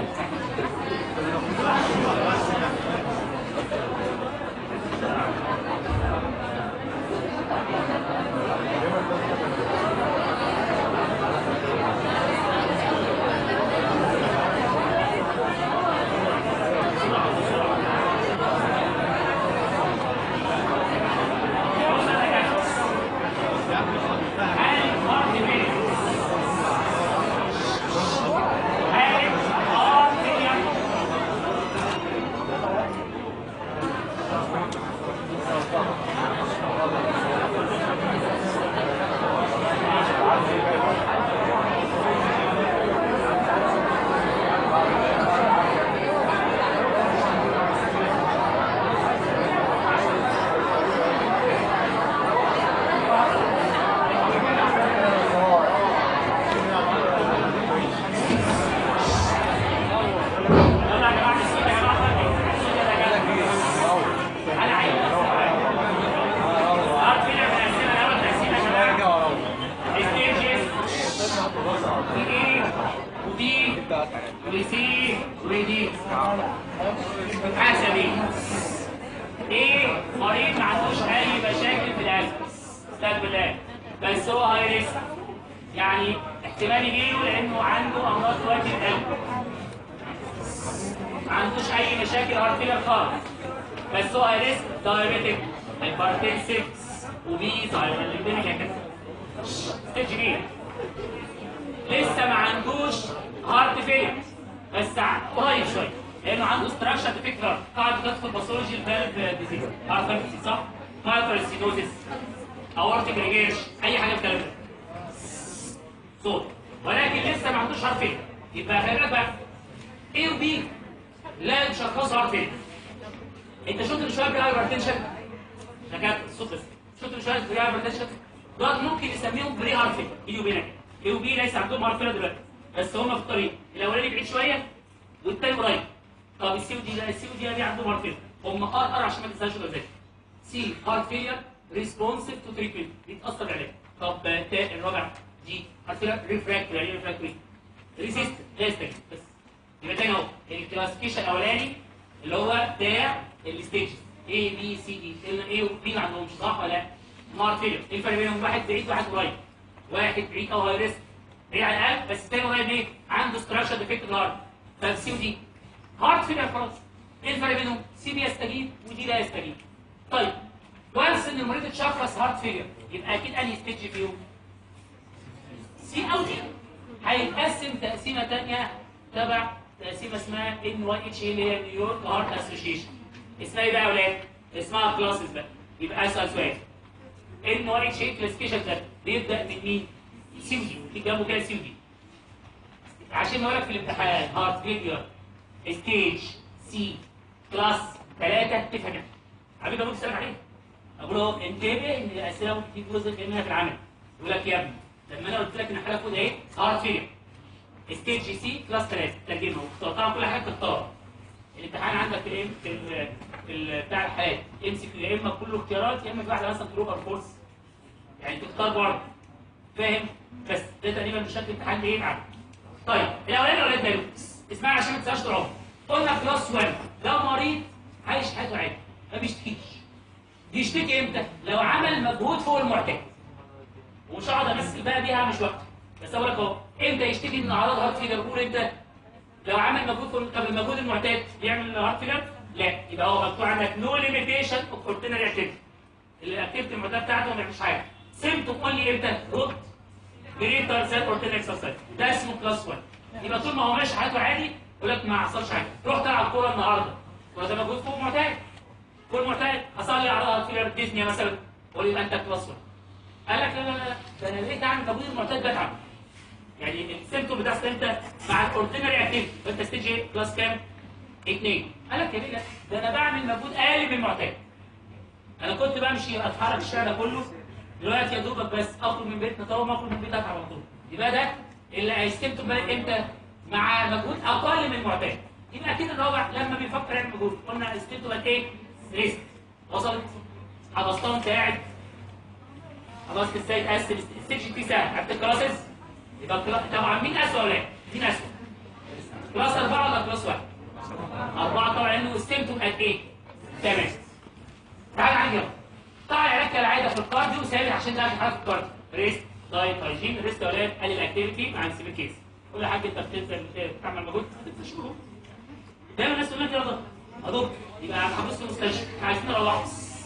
يلا يا جماعه السيدة يا جماعه السيدة يا جماعه انا عايز عارف كده من الاسئله الاول تقسيمه يا جماعه ستيجز ودي ودي ودي ودي حسبي ايه مريض ما عندوش اي مشاكل في القلب استغفر الله بس هو هاي ريسك يعني احتمال يجيله لانه عنده امراض وادي القلب ما عندوش اي مشاكل ارتيريال خالص بس هو ريسك دايابيتك هايبرتنسيف وبيز هايبرليبيديميك هكذا ستيج بي لسه ما عندوش هارت فيلر بس ع- قريب شويه لانه عنده ستراكشر ديفكت قاعد تدخل باثولوجي الفالف ديزيز عارف فالف صح؟ مايكروسينوزيس اورتيك ريجيرش اي حاجه من الكلام ده صوت ولكن لسه ما عندوش هارت فيلر يبقى خلي بالك بقى ايه وبي لا يشخصوا هارت فيلر انت شفت من شويه بري هايبرتنشن ده كانت الصوت بس شفت من شويه بري هايبرتنشن دول ممكن نسميهم بري هارت فيلر بيني وبينك ايه وبي ليس عندهم هارت فيلر دلوقتي بس هم في الطريق الاولاني بعيد شويه والتاني قريب طب السي ودي ده السي ودي دي عندهم هارت فيلر هم ار ار عشان ما تنساش ولا ذاكر سي هارت فيلر ريسبونسيف تو تريتمنت بيتاثر عليه طب تا الرابع دي هارت فيلر ريفراكتوري يعني ريفراكتوري ريزيست ريزيست بس يبقى تاني اهو الكلاسيفيكيشن الاولاني اللي هو بتاع الستيجز A B C D قلنا A و B ما عندهمش صح ولا لا؟ هارت فيلر ايه الفرق بينهم واحد بعيد واحد قريب واحد بعيد او هاي ريسك بعيد على القلب بس التاني قريب ايه؟ عنده ستراكشر ديفكت الهارت فسي ودي هارت فيلر خلاص ايه الفرق بينهم؟ سي بيستجيب ودي لا يستجيب طيب وانس ان المريض اتشخص هارت فيلر يبقى اكيد انهي ستيج فيهم؟ سي او دي هيتقسم تقسيمه ثانيه تبع تقسيمه اسمها ان واي اتش اللي هي نيويورك هارت اسوشيشن اسمها ايه بقى يا اولاد؟ اسمها كلاسز بقى يبقى اسال سؤال ان واي اتش كلاسيفيكيشن ده بيبدا من مين؟ سي ودي في جنبه كده سي ودي عشان اقول لك في الامتحان هارت فيلير ستيج سي كلاس ثلاثه تفهم حبيبي ابوك السلام عليكم اقول له انتبه ان الاسئله ممكن تيجي جزء منها في العمل يقول لك يا ابني لما انا قلت لك ان الحاله كود ايه هارت فيلير ستيج سي كلاس 3 ترجمها طبعا كل حاجه تختار الامتحان عندك في الام في ال في ال بتاع الحالات امسك يا اما كله اختيارات يا اما في واحده مثلا تروح اور فورس يعني تختار برضه فاهم بس ده تقريبا مش شكل امتحان ايه معاك طيب الاولاني ولا الثاني اسمعني عشان ما تنساش طول عمرك قلنا كلاس 1 ده مريض عايش حياته عادي ما بيشتكيش بيشتكي امتى لو عمل مجهود فوق المعتاد ومش هقعد امثل بقى بيها مش وقت بس اقول لك اهو امتى يشتكي من اعراض هارت فيلر قول امتى لو عمل مجهود فوق طب المجهود المعتاد يعمل هارت فيلر لا يبقى هو مكتوب عندك نو ليميتيشن اوف اوردينري اكتيفيتي الاكتيفيتي المعتاد بتاعته ما بيعملش حاجه سيمتوم قول لي امتى رد جريتر سيت اوردينري اكسرسايز ده اسمه كلاس 1 يبقى طول ما هو ماشي حياته عادي يقول لك ما حصلش حاجه رحت العب كوره النهارده وده مجهود فوق معتاد كل معتاد اصلي اعراض في ديزني مثلا قول يبقى انت كلاس 1 قال لك لا لا لا ده انا ليه اعمل تبويض المعتاد بتعب يعني السيمتوم بتاع انت مع الاوردينري اكتيف انت ستيج ايه كلاس كام؟ اثنين قال لك يا ليه لا ده انا بعمل مجهود اقل من المعتاد انا كنت بمشي اتحرك الشارع ده كله دلوقتي يا دوبك بس اخرج من بيتنا طول ما اخرج من بيتي اتعب على طول يبقى ده اللي هيستمتم بقى امتى مع مجهود اقل من المعتاد يبقى اكيد الرابع لما بيفكر يعمل مجهود قلنا استمتم بقى ايه ريست وصلت حفظتها انت قاعد خلاص ازاي تقسم الستيج دي سهل عرفت الكلاسز يبقى كلا- طبعا مين اسوء ولا ايه؟ مين اسوء؟ كلاس اربعه ولا كلاس واحد؟ اربعه طبعا لانه استمتم قد ايه؟ تمام تعال عندي يلا طبعا العلاج كالعاده في الكارديو سهل عشان ده حاجه في الكارديو ريست دايت هايجين ريست يا ولاد قلل الاكتيفيتي مع السيفير كيس كل حاجه انت بتنزل بتعمل مجهود هتنزل شهور دايما الناس تقول لك يلا ادوك يبقى هنحبس في المستشفى إحنا عايزين نروح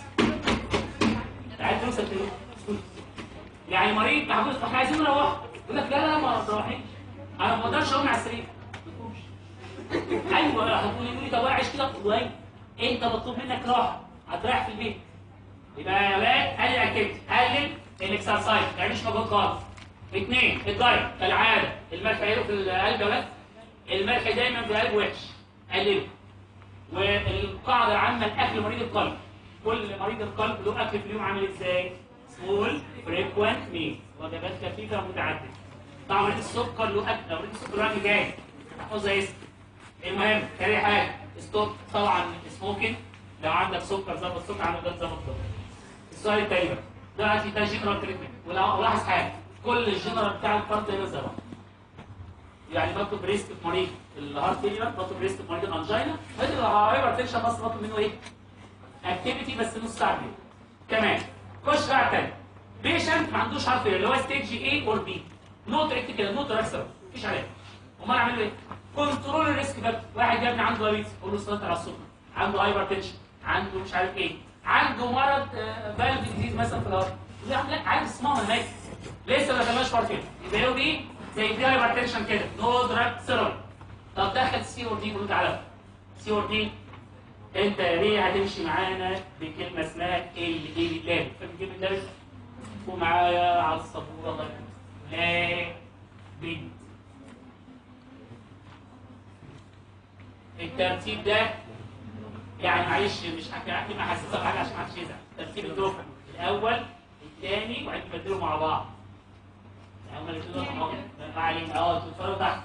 عايز توصل تروح يعني مريض محبوس احنا عايزين نروح يقول لك لا لا ما تروحيش انا ما اقدرش اقوم على السرير ما تقومش. ايوه هتقولي لي طب انا عايش كده والله انت مطلوب منك راحه هتريح في البيت يبقى يا ولاد قلل الاكتيفيتي قلل الاكسرسايز ما تعملش مجهود خالص اثنين الدايت كالعاده الملح حلو في القلب يا ولاد الملح دايما في القلب وحش قلله والقاعده العامه الاكل مريض القلب كل مريض القلب له اكل في اليوم عامل ازاي؟ سمول فريكوينت ميل وجبات خفيفه متعدده طبعا مريض السكر له اكل لو مريض السكر له اكل جاي احفظها اسم المهم تاني حاجه ستوب طبعا سموكينج لو عندك سكر ظبط سكر عندك ضغط ظبط ضغط السؤال التاني بقى دلوقتي ده جنرال تريتمنت ولاحظ حاجه كل الجنرال بتاع الفرد هنا زي بعض يعني بطلب ريسك في مريض الهارت فيلير بطلب ريسك في مريض الانجينا هذه الهايبر تنشن بس بطلب منه ايه؟ اكتيفيتي بس نص ساعه بالليل. كمان خش بقى تاني بيشنت ما عندوش هارت فيلير اللي هو ستيج اي اور بي نوت ريكت كده نوت ريكسر مفيش عليه امال اعمل ايه؟ كنترول الريسك فاكتور واحد يا ابني عنده دايابيتس قول له سيطر على السكر عنده هايبر تنشن عنده مش عارف ايه عنده مرض فالف ديزيز مثلا في الهارت يقول يا عم لا عايز اسمها ولا ماشي لسه ما دخلناش هارت فيلير يبقى هو دي زي دي هايبر تنشن كده نو دراج سيرم طب دخل سي اور دي قول تعالى سي اور دي انت ليه هتمشي معانا بكلمه اسمها ال اي بالله فاكر كلمه ده ومعايا على السبوره الله يرحمه لا بنت الترتيب ده يعني معلش مش هحكي ما حسيتها بحاجه عشان ما حدش يزعل ترتيب الدفعه الاول الثاني وبعدين تبدلوا مع بعض هم اللي بيقولوا اه ما علينا اه تتفرجوا تحت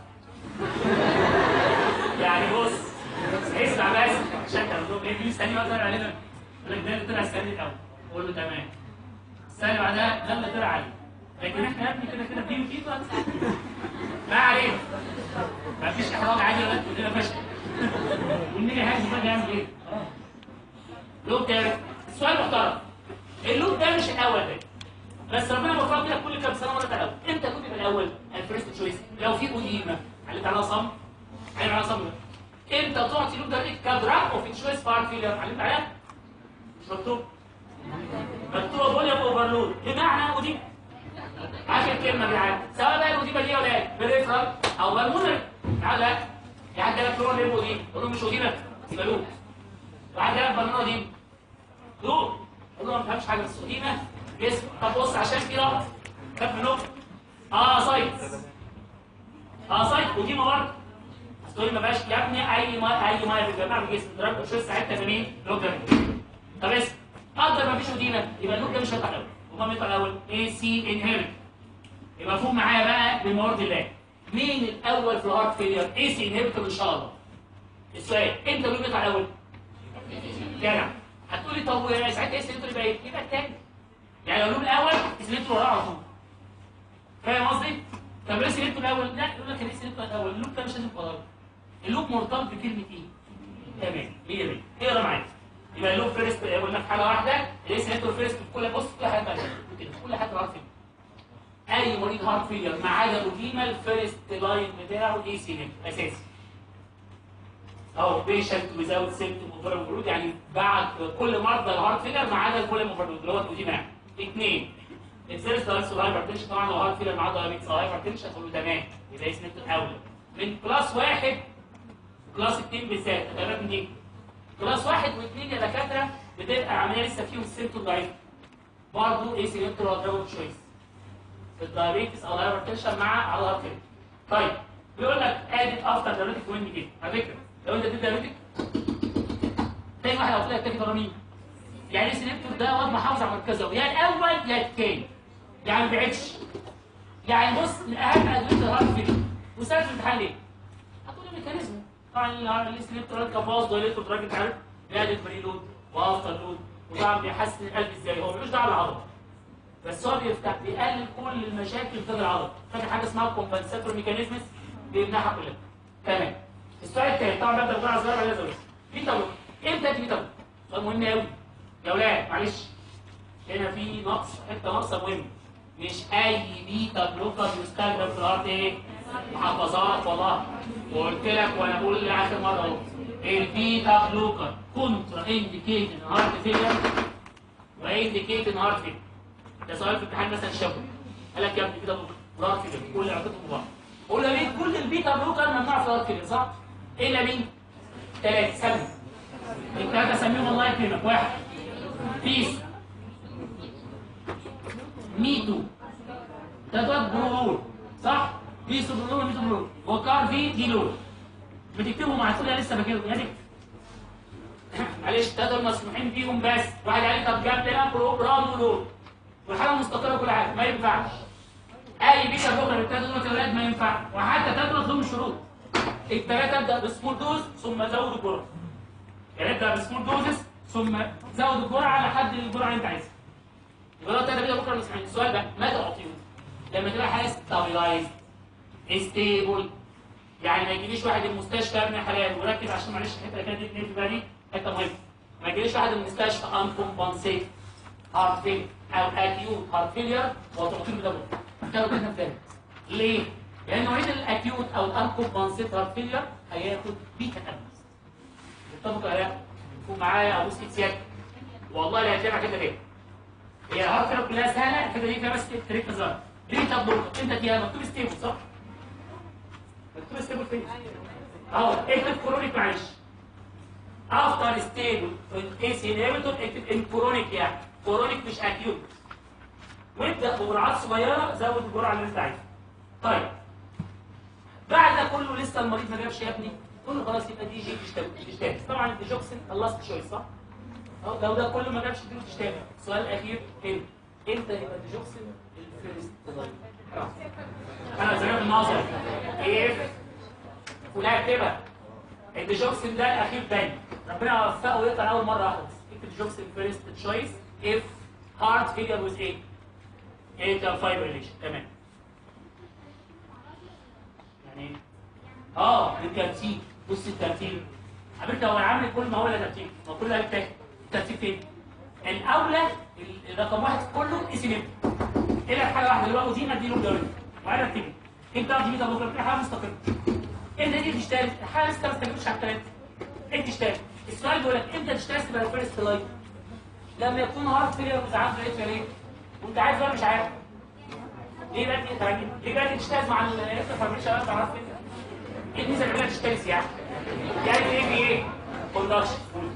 يعني بص اسمع بس عشان كانوا بيقولوا ايه في ثانيه مثلا علينا يقول لك ده اللي طلع السنه الاول قول له تمام السنه اللي بعدها ده اللي طلع عليه لكن احنا يا ابني كده كده بي وكي بقى ما علينا ما فيش احراج عادي ولا كلنا فشل والنبي هاجي بقى يعمل ايه؟ لوب تاني السؤال محترم اللوب ده مش الاول ده بس ربنا بيفرض لك كل كام سنه مره الاول امتى كنت في الاول الفيرست تشويس لو في اوديما علمت عليها صم علمت عليها صم امتى تعطي لوب ده كدراج اوف تشويس بارت فيلر علمت عليها مش مكتوب مكتوب فوليوم اوفرلود بمعنى اوديما اخر كلمه يا جدعان سواء بقى الاوديما دي ولا ايه بريفرال او بالمونر تعال لا يعني ده فلور ليه اوديما قول له مش اوديما يبقى لوب وعند ده بالمونر اوديما لوب قول له ما بفهمش حاجه بس اوديما اسم طب بص عشان في رابط كف منهم اه سايت اه سايت اوديما برضه تقول ما بقاش يا ابني اي ما اي ما بيتجمع في الجسم ضرب شو ساعتها في مين؟ لوب ده طب اسم اقدر ما فيش اوديما يبقى اللوب ده مش هيطلع الاول امال يطلع الاول اي سي انهيرت يبقى فوق معايا بقى بموارد الله مين الاول في الهارت فيلير اي سي انهيرتور ان شاء الله السؤال انت مين بيطلع الاول جدع هتقولي طب ساعتها اي سي انهيرتور يبقى ايه يبقى الثاني يعني لو اللوب الاول اسمته وراه على طول فاهم قصدي طب ليه سيرته الاول لا يقول لك ليه سيرته الاول اللوب ده مش لازم قرار اللوب مرتبط بكلمه ايه تمام هي دي اقرا معايا يبقى اللوب فيرست قلنا في حاله واحده ليه سيرته فيرست في كل بص كل حاجه كده في كل حاجه هارت فيلير اي مريض هارت فيلير ما عدا اوديما الفيرست لاين بتاعه اي سي اساسي او بيشنت ويزاوت سيمتوم وفيرم برود يعني بعد كل مرضى الهارت فيلر ما عدا كل المفردود اللي هو الاوديما اثنين الفيرست دايركت هايبر تنشن طبعا لو هارت فيلر معاه دايابيتس او هايبر تنشن هتقول له تمام يبقى اسمه الاولى من كلاس واحد كلاس اثنين بالذات تمام دي كلاس واحد واثنين يا دكاتره بتبقى العمليه لسه فيهم سيمتوم ضعيف برضه ايه سيمتوم ولا دراجون تشويس الدايابيتس او الهايبرتنشن مع على الارتيريا طيب بيقول لك ادي افتر دايابيتك وين كده على فكره لو انت اديت دايابيتك تاني واحد هتلاقي التاني فرامين يعني السيلكتور ده واد محافظ على مركزه يا الاول يا الثاني يعني ما بعدش يعني بص من اهم ادويه الهارت فيلر وسالت الامتحان ليه؟ هتقول الميكانيزم طبعا السيلكتور كفاز دايليتور دراج انت عارف بيعمل فري لود وافتر لود وطبعا بيحسن القلب ازاي هو ملوش دعوه بالعضله بس هو بيفتح بيقلل كل المشاكل في العضله فاكر حاجه اسمها كومبنساتور ميكانيزمز بيمنعها كلها تمام السؤال الثاني طبعا ببدا بجرعه صغيره ولا زود بيتا بلوك امتى تيجي بلوك؟ سؤال مهم قوي يا ولاد معلش هنا في نقص حته ناقصه مهمه مش اي بيتا بلوكر يستخدم في الارض ايه؟ محافظات والله وقلت لك وانا بقول لاخر مره اهو البيتا بلوكر كونترا انديكيتد هارت فيلر وانديكيتد هارت فيلر ده سؤال في امتحان مثلا شفوي قال لك يا ابني بيتا بلوكر هارت فيلر كل علاقتهم ببعض قول له مين كل البيتا بلوكر ممنوع في الهارت فيلر صح؟ الا مين؟ ثلاثه سمي الثلاثه سميهم الله يكرمك واحد بيس ميتو ده دوت برول صح؟ بيس برول ميتو برول وكار في ديلول بتكتبهم مع كل لسه فاكرهم يا دكتور معلش ده دول مسموحين بيهم بس واحد قال لي طب جاب لنا بروبرانولول والحاله مستقره كل حاجه ما ينفعش اي بيتا بلوكر التلاته دول يا ولاد ما ينفع وحتى تدرس لهم شروط الثلاثه ابدا بسمول دوز ثم زود الجرعه يعني ابدا بسمول دوزز ثم زود الجرعه لحد الجرعه اللي انت عايزها يبقى لو تلاته بيتا بلوكر مسموحين السؤال بقى متى اعطيهم؟ لما تبقى حاجه ستابلايز ستيبل يعني ما يجيليش واحد المستشفى ابن حلال وركز عشان معلش الحته اللي كانت دي في بالي حته مهمه ما يجيليش واحد المستشفى انكمبنسيت هارت فيلير او اكيوت هارت فيلير وتعطيه بدوله كانوا كده ثالث ليه؟ لان نوعيه الاكيوت او الانكمبنسيت هارت فيلير هياخد بيتا ابنس اتفقوا يا لا تكون معايا ابوس ايد سيادتك والله لا هتلاقي كده ليه هي الهارت فيلير كلها سهله الحته دي فيها بس تريك صغير ليه طب انت فيها مكتوب ستيبل صح؟ مكتوب ستيبل فين؟ اهو اكتب كرونيك معلش افتر ستيبل ايس انهبيتور اكتب ان كرونيك يعني كرونيك مش اكيوت وابدا بجرعات صغيره زود الجرعه اللي انت عايزها طيب بعد ده كله لسه المريض ما جابش يا ابني كله خلاص يبقى دي جي تشتغل طبعا الديجوكسين اللاست شويس صح؟ أهو لو ده كله ما جابش دي تشتغل السؤال الاخير امتى؟ امتى يبقى الديجوكسين الفيرست لاين؟ انا زي النظر ايه ولا كده الديجوكسين ده الاخير باين ربنا يوفقه ويطلع اول مره واحده بس اكتب ديجوكسين فيرست تشويس اف هارت فيلير ويز ايه ايه فايبريليشن تمام يعني اه الترتيب بص الترتيب حبيبتي هو عامل كل ما هو لا ترتيب ما كل ده بتاعي الترتيب فين الاولى الرقم واحد كله اسم الا حاجه واحده اللي هو دي اديله الدوري وعلى اكتبه انت قاعد تجيب بكره في حاجه مستقره انت دي تشتغل حاجه لسه ما استجبتش على الثلاثه انت تشتغل السؤال بيقول لك امتى تشتغل تبقى الفيرست لاين لما يكون هارت فيلير وزعان في ليه وانت عارف ولا مش عارف ليه بقى انت راجل ليه بقى تشتغل مع الالكترو فارميشن ولا تعرف كده ايه الميزه اللي تشتغل يعني يعني ايه بي ايه كوندكشن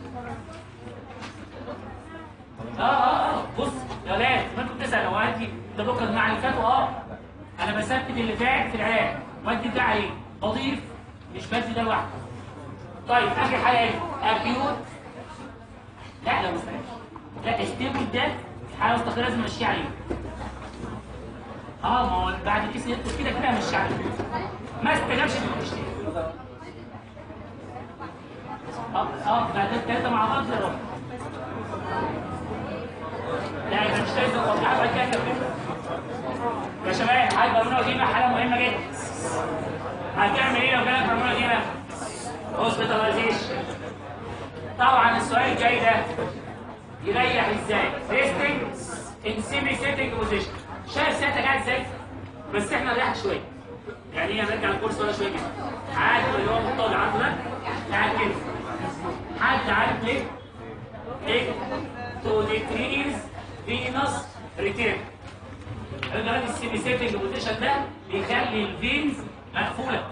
اه اه اه بص يا ولاد ما كنت تسال هو انت ده بكره مع اللي فاتوا اه انا بثبت اللي فات في العلاج وادي ده عليه بضيف مش بدي ده لوحده طيب اخر حاجه ايه اكيوت لا لا مش لا ستيبل ده حاله مستقره لازم امشيه عليه اه ما هو بعد كيس يدخل كده كده امشي عليه ما استجابش تشتري اه اه بعد الثلاثه مع بعض يا رب لا يبقى مش لازم توقعها بعد كده كده يا شباب حاجه برمونه وديمه حاله مهمه جدا هتعمل ايه لو جالك برمونه وديمه هوسبيتاليزيشن طبعا السؤال الجاي ده يريح ازاي ريستنج ان سيمي سيتنج بوزيشن شايف سيادتك قاعد ازاي بس احنا نريح شويه يعني ايه نرجع الكورس ولا شويه كده عارف اللي هو مضطجع عنده ده قاعد كده حد عارف ليه؟ ايه؟ تو ديكريز فينوس ريتيرن الجهاز السيمي سيتنج بوزيشن ده بيخلي الفينز مقفوله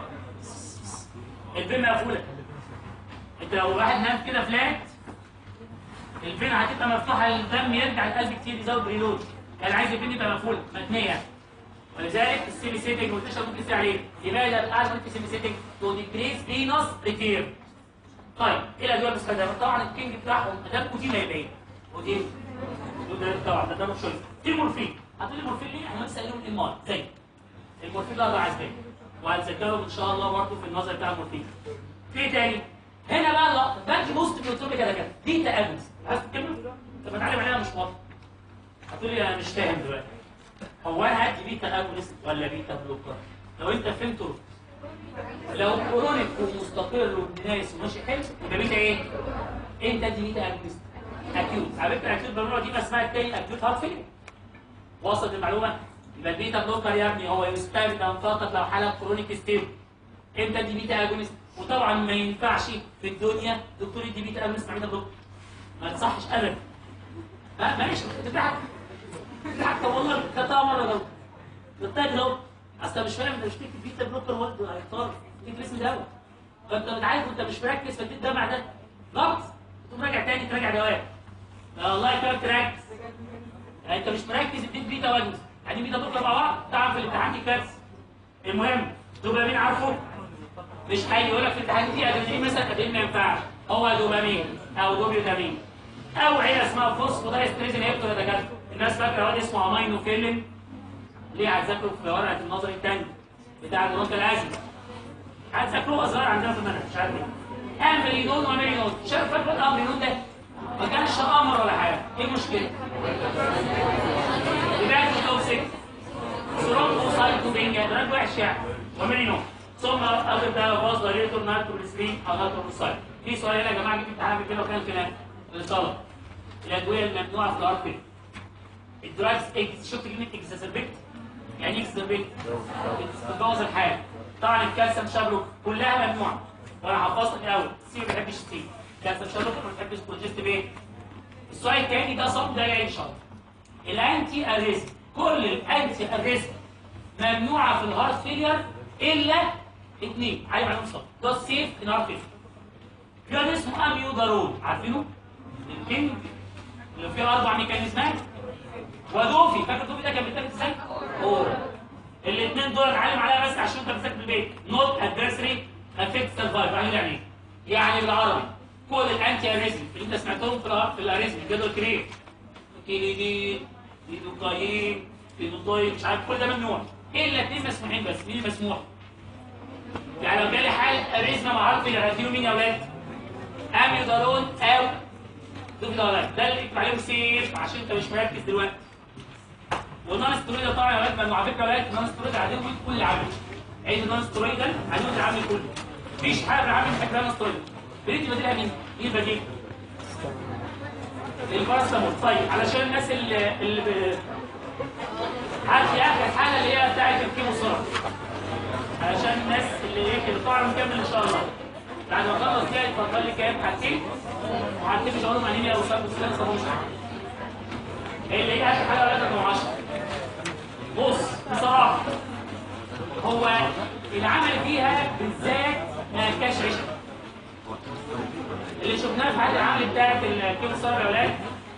الفين مقفوله انت لو واحد نام كده فلات الفين هتبقى مفتوحه الدم يرجع القلب كتير يزود بريلود كان عايز الفين يبقى مقفول متنيه ولذلك السيمي سيتنج والتشر ممكن يصير عليه لماذا القلب في السيمي سيتنج تو ديكريس فينوس ريتير طيب ايه الادويه المستخدمه طبعا الكينج بتاعهم ده كوتين هيبقى ايه كوتين طبعا ده ده مش شويه في مورفين هتقول لي مورفين ليه احنا لسه قايلين الامال زي المورفين ده ضاع ازاي وهتذكره ان شاء الله برضه في النظر بتاع المورفين في إيه تاني هنا بقى لا بانك بوست بيوتروبي كده كده دي تاجنس عايز تكمل طب اتعلم عليها مش واضح هتقول لي انا مش فاهم دلوقتي هو انا هدي بيتا اجونست ولا بيتا بلوكر لو انت فهمته لو كرونيك ومستقر وابن ناس وماشي حلو يبقى بيتا ايه انت دي بيتا اجونست اكيوت على فكره اكيوت بالمره دي اسمها التاني اكيوت هارت فيلير وصلت المعلومه يبقى البيتا بلوكر يا ابني هو يستخدم فقط لو حاله كرونيك ستيبل امتى دي بيتا اجونست وطبعا ما ينفعش في الدنيا دكتور يدي بيتا اجونست مع بيتا بلوكر ما تصحش ابدا ها ماشي بتضحك بتضحك طب والله خدتها مره لو قلت لو اصل مش فاهم انت مش تكتب بيتا بلوكر ولد هيختار تكتب اسم دواء فانت متعارف وانت مش مركز فتدي ده مع ده غلط تقوم راجع تاني تراجع دواء لا والله كده تركز يعني انت مش مركز اديت بيتا وجنس يعني بيتا بلوكر مع بعض تعرف في الامتحان دي كارثه المهم دوبامين عارفه مش هيقول لك في الامتحان دي ادرينالين مثلا ادرينالين ما ينفعش هو دوبامين او دوبيوتامين او عيله اسمها فوسفودايستريزين هيبتو يا دكاتره الناس فاكره واد اسمه امينو فيلم ليه هتذاكروا في ورقه النظري الثاني بتاع البرونكا الازمه هتذاكروه صغير عندنا في المنهج مش عارف ايه امرينون وميرينون شايف فاكر الامرينون ده ما كانش امر ولا حاجه ايه المشكله؟ بدايه توكسيك ثرومبوسايتوبينيا ده وحش يعني وميرينون ثم اخر ده باص فاريتور ناتروبريسلين اغاتروبروسايت في سؤال هنا يا جماعه جبت امتحان كده وكان خلاف للطلبه الادويه الممنوعه في الارض كده الدراجز اكس شفت كلمه اكزاسربيت يعني اكزاسربيت بتبوظ الحياه طبعا الكالسيوم شابلوك كلها ممنوعه وانا حفظت في الاول سي ما بيحبش السي كالسيوم شابلوك ما بيحبش كونجست بيه السؤال الثاني ده صم ده جاي ان شاء الله الانتي اريزم كل الانتي اريزم ممنوعه في الهارت فيلير الا اثنين علي معلومه صح ده السيف في الهارت فيلير في واحد اسمه اميودارون عارفينه؟ الكينج اللي فيه اربع ميكانيزمات ودوفي فاكر دوفي ده كان بيتاخد ازاي؟ هو الاثنين دول اتعلم عليها بس عشان انت بتذاكر في البيت نوت ادفيرسري افكت سرفايف يعني يعني ايه؟ يعني بالعربي كل الانتي اريزم اللي انت سمعتهم في الأ- في الاريزم الجدول كريم كيليدين ليدوكاين فينوتويد مش عارف كل ده ممنوع الا اثنين مسموحين بس مين مسموح؟ يعني لو جالي حاله اريزما مع عرض الراديو مين يا اولاد؟ اميودارون او دوبلارات ده اللي يكتب عليهم سيف عشان انت مش مركز دلوقتي والنون سترويد طبعا يا ولاد ما على فكره ولاد النون سترويد عليهم كل العامل عيد النون سترويد ده عليهم العامل كله مفيش حاجه في العامل فاكرها نون سترويد بريد بديلها مين؟ مين البديل؟ الباراسيتامول طيب علشان الناس اللي اللي ب... هات لي اخر حاله اللي هي بتاعت الكيمو سرعه علشان الناس اللي ايه اللي طبعا مكمل ان شاء الله بعد ما اخلص دي اتفضل لي كام حاجتين وحاجتين مش هقولهم انيميا او سبب سكان صابون اللي هي اخر حاجه رقم 10 بص بصراحه هو العمل فيها بالذات ما كانش عشق اللي شفناه في حاله العمل بتاعت الكيمو سرعه يا اولاد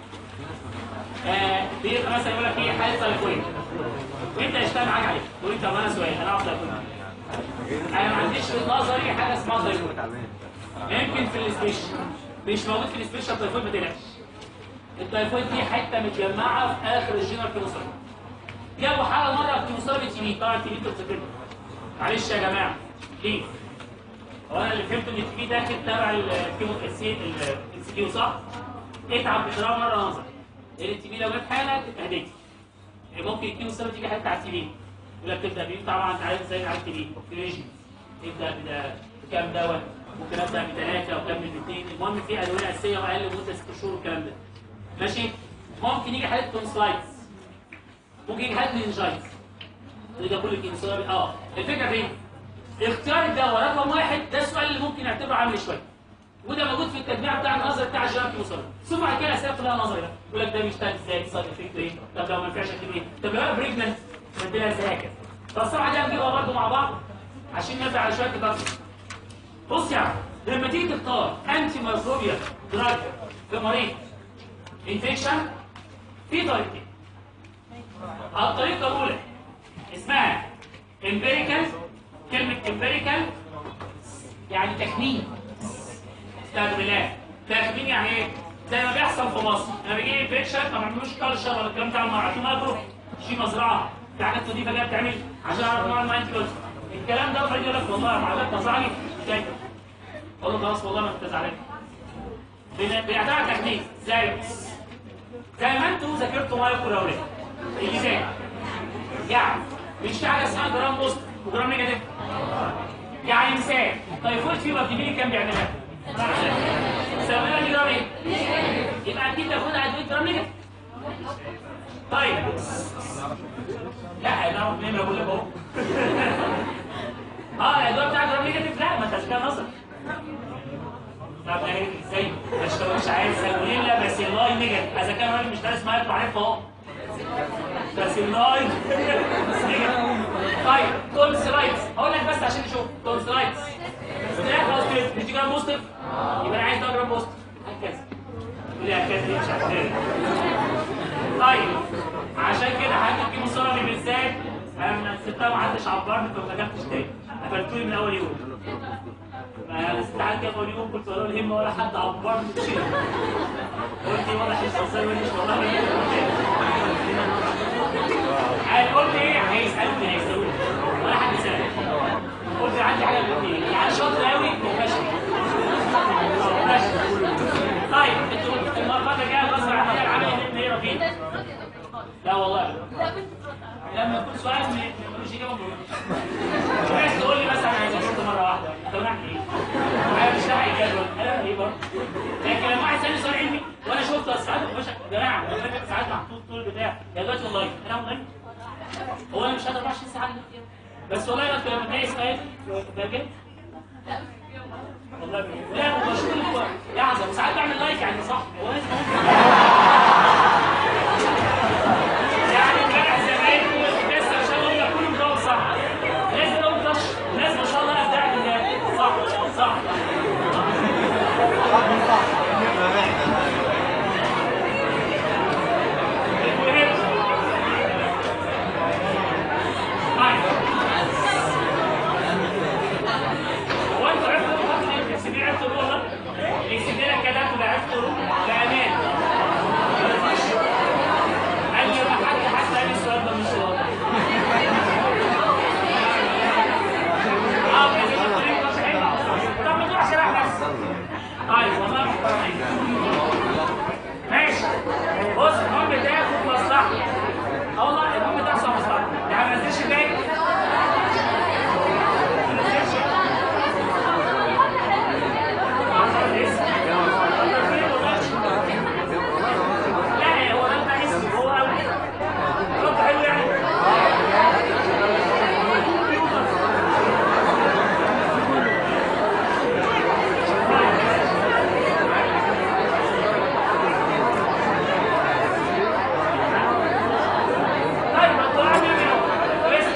آه بيبقى مثلا يقول لك ايه حاله تايفويد وانت اشتغل معاك عليه تقول لي طب انا سؤال انا اعرف تايفويد انا ما عنديش في نظري حاجه اسمها تايفويد يمكن في السبيشال مش موجود في السبيشال تايفويد ما تقلقش التايفويد دي حته متجمعه في اخر الجينر كيموثيرابي جابوا حاله مره في كيموثيرابي تي بي طبعا تي بي بتتكتب معلش يا جماعه ليه؟ هو انا اللي فهمته ان التي بي ده كده تبع الكيمو السي الكيو صح؟ اتعب بتراها مره نظر لان التي بي لو جت حاله تتهديتي ممكن الكيموثيرابي تيجي حته على التي بي يقول لك تبدا بيه طبعا انت عارف ازاي على التي بي اوكسجين تبدا بدا بكام دواء ممكن ابدا بثلاثه واكمل باثنين المهم في ادويه اساسيه واقل مده ست شهور والكلام ده ماشي ممكن يجي حاله تونسلايتس ممكن يجي حاله مننجايتس ده كل الكيموثيرابي اه الفكره فين؟ اختيار الدواء رقم واحد ده السؤال اللي ممكن نعتبره عامل شويه وده موجود في التجميع بتاع النظر بتاع الجيران كيموثيرابي ثم بعد كده اسئله كلها نظري بقى يقول لك ده بيشتغل ازاي سايد افكت ايه طب لو ما ينفعش اكتب ايه طب لو انا بريجننت بديلها ازاي هكذا فالصراحه دي هنجيبها برضه مع بعض عشان نرجع على شويه كده بص يا عم لما تيجي تختار انتي ميكروبيال دراج في مريض انفكشن في طريقتين الطريقه الاولى اسمها امبيريكال كلمه امبيريكال يعني تكميم استاذ بالله تكميم يعني ايه زي ما بيحصل في مصر انا بيجي لي انفكشن ما بعملوش كلشر ولا الكلام بتاع المرأة في مايكرو شي مزرعه في حاجات نظيفه جايه بتعمل عشان اعرف نوع ما انت قلت الكلام ده فريق يقول لك والله ما عملت نصحني جاي اقول له خلاص والله ما انت زعلان بيعتبر تكنيك زي زي ما انتوا ذاكرتوا مايكرو يا ولاد اللي زي يعني مش في حاجه اسمها جرام بوست وجرام نيجاتيف يعني مثال تايفويد فيبر دي مين كان بيعملها؟ سميها دي جرام ايه؟ يبقى اكيد تاخد ادويه جرام نيجاتيف طيب لا انا منين بقول لك اهو اه الادويه بتاعت جرام نيجاتيف لا ما انتش كده نظر طب يعني ازاي؟ ما تشتغلوش عايز سالمونيلا باسيلاي نيجاتيف اذا كان راجل مش دارس معاك عارفها اهو باسيلاي طيب تونسلايتس هقول لك بس عشان نشوف تونسلايتس لا خلاص كده مش جرام بوستيف يبقى انا عايز ده جرام بوستيف هكذا لا هكذا دي مش عارف طيب عشان كده هنجيب مصاري بالذات انا سبتها ما حدش عبرني فما جبتش تاني قفلتوني من اول يوم ما استعدت كده اول يوم كنت ولا الهمه ولا حد عبرني بشيء قلت ولا حس ازاي ولا والله ما قلت ايه هيسالوني هيسالوني ولا حد سال قلت عندي حاجه من الاثنين يعني شاطر قوي وفاشل فاشل طيب انتوا المره الجايه غصب عني العمل ان هي رفيق لا والله لما يكون سؤال ملوش اجابه مش عايز تقول لي مثلا عايز اشوف مره واحده طب انا اعمل ايه؟ انا مش لاقي جدول انا ايه برضه لكن لما واحد سالني سؤال علمي وانا شفت ساعات يا باشا يا جماعه انا فاكر ساعات محطوط طول بتاع يا دلوقتي والله انا مهم هو انا مش هقدر 24 ساعه بس والله لو لما تلاقي سؤال فاكر والله لا هو بشوف يعزم ساعات بعمل لايك يعني صح هو لازم يعني امبارح زمايلكم لسه ان شاء الله يقول كله مجاوب صح لازم اقول طش الناس ما شاء الله ابدعت بالله صح صح هو انتوا عرفتوا خط الاكسبير عرفتوا والله الاكسبير كده كده عرفتوا بامان قال لي ما حد حتى قال لي السؤال ده مش واضح اه بس الطريق مش حلو طب ما تروح شرح بس طيب والله محترمين ماشي بص المهم تاخد مصلحه اه والله المهم تحصل مصلحه يعني ما تنزلش تاني ما تنزلش لا هو ده بتاع اسمه هو قوي رد حلو يعني طيب ما تطلع لي منه كويس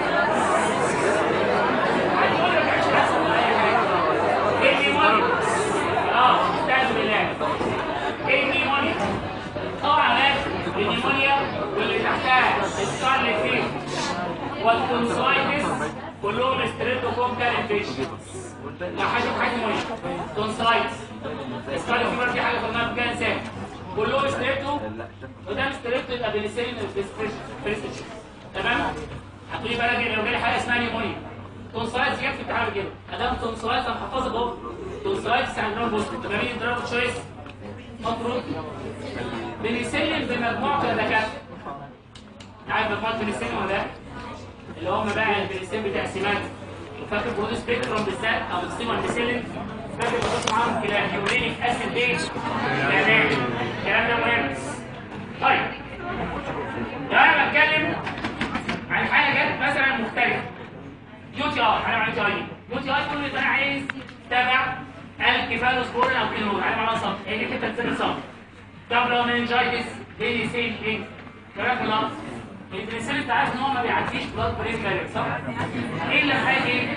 هتقول لك مش حاسس باي حاجه ايه ماني اه استعذ بالله ايه ماني طبعا عارف النيمونيا واللي تحتها السكارلت فيش والتونسلايتس كلهم ستريبتوكوكال انفيشن لا حاجه حاجه مهمه تونسلايتس السكارلت فيبر دي حاجه قلناها في كده انسان كلهم ستريبتو وده ستريبتو يبقى بنسلين بريستيشن تمام هتقولي بقى لو جالي حاجه اسمها نيمونيا تونسلايتس جت في الامتحان كده ادام تونسلايتس انا حافظها اهو تونسلايتس عندنا بوست تبقى مين دراج تشويس مفروض بنسلم بمجموعه الدكاتره عارف مجموعه بنسلم ولا لا؟ اللي هم بقى البنسلين بتاع سيمات وفاكر برود سبيكتروم بالذات او بنسلين والبنسلين فاكر بنص معاهم كده هيورينيك اسيد بيس كمان الكلام ده مهم طيب لو انا بتكلم عن حاجه جت مثلا مختلفه يو تي اي انا عن تي اي يو تي اي كل اللي انا عايز تبع الكيفالوسبورين او كينول على معنى صف هي دي كده تصير صف طب لو مننجايتس دي سيم ثينج كلام خلاص الانسان انت عارف ان هو ما بيعديش بلاد برين بارير صح؟ الا في حاجه ايه؟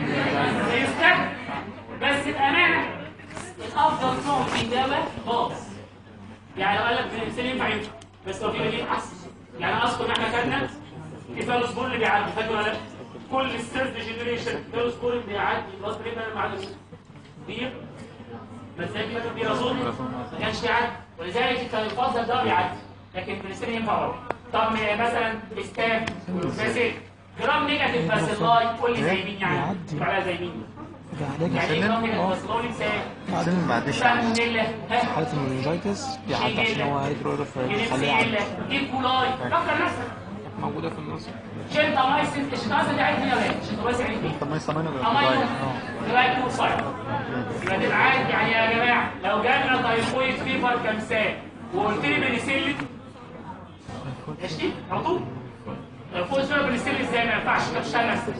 يستك بس بامانه الافضل نوع في دواء خالص يعني لو قال لك بنسلين ينفع ينفع بس لو في بديل احسن يعني اذكر ان احنا خدنا كفالوسبور اللي بيعدي فاكر ولا لا؟ كل الثيرد جنريشن كفالوسبور اللي بيعدي خلاص تقريبا ما عدا بير بس زي كده بيرازول ما كانش يعدي ولذلك كان الفضل ده بيعدي لكن بنسلين ينفع برضه طب مثلا استام باسيل جرام نيجاتيف باسيلاي قول لي زي مين يعني عليها زي مين يعني ايه جرام نيجاتيف باسيلاي ازاي سلم بعد الشمس سالمونيلا ها حالة المنجيتس بيعدي عشان هو هيدرويرف يخليه يعدي ايكولاي فكر نفسك موجودة في النص شنتامايسين الشنتامايسين دي عايز مين يا ولاد شنتامايسين عايز مين طب ما يسمونه امينو يبقى يكون صاير يبقى تبقى عارف يعني يا جماعه لو جالنا تايفويد فيفر كمثال وقلت لي بنسلين ماشي على طول لو فوق شويه بنسلين ازاي ما ينفعش انت تشتغل نفسك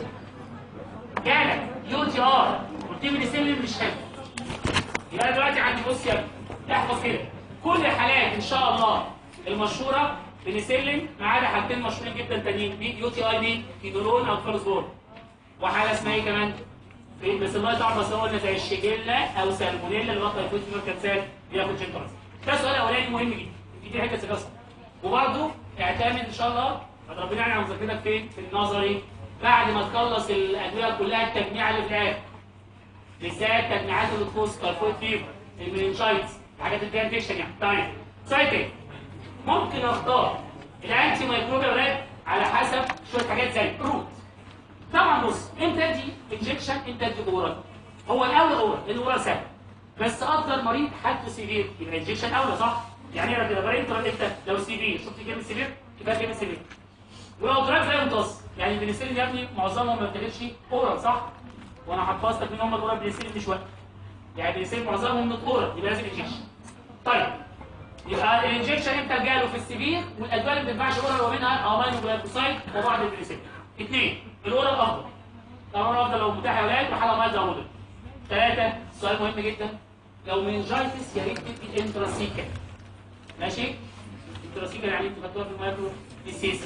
جالك يو تي ار قلت لي بنسلين مش حلو يبقى أنا دلوقتي عندي بص يا ابني احفظ كده كل الحالات ان شاء الله المشهوره بنسلين ما عدا حالتين مشهورين جدا تانيين مين يو تي اي مين كيدولون او فالسبور وحاله اسمها ايه كمان في بس الله طبعا بس قلنا زي الشيجيلا او سالمونيلا اللي هو تايفويد فيفر كانسال بياخد جنترس ده سؤال اولاني مهم جدا دي حته سكاسه وبرده اعتمد ان شاء الله ربنا يعني على مذاكرتك فين في النظري بعد ما تخلص الادويه كلها التجميع اللي في الاخر بالذات تجميعات اللي تخص تايفويد فيفر المننجايتس الحاجات اللي فيها انفكشن يعني طيب سايتك ممكن اختار الانتي مايكروبيال ريد على حسب شويه حاجات زي روت طبعا بص امتى ادي انجكشن امتى ادي اورال هو الاول اورال لان اورال سهل بس اكتر مريض حالته سيفير يبقى انجكشن اولى صح يعني انا كده بريد انت لو سيفير شفت كلمه سيفير يبقى كلمه سيفير ولو دراج لا يمتص يعني البنسلين يا ابني معظمهم ما بتاخدش اورال صح وانا حفظتك مين هم الاورال بنسلين مش وقت يعني البنسلين معظمهم من الاورال يبقى لازم انجكشن طيب يبقى الانجكشن امتى جاله في السيفير والادويه اللي ما بتنفعش اورال ومنها امينو جلايكوسايد وبعض البنسلين اثنين الاورال افضل الاورال افضل لو متاح يا ولاد وحاله مايزه موديل ثلاثه سؤال مهم جدا لو منجايتس يا ريت تدي انتراسيكا ماشي انتراسيكا يعني انت خدتوها في المايكرو ديسيسي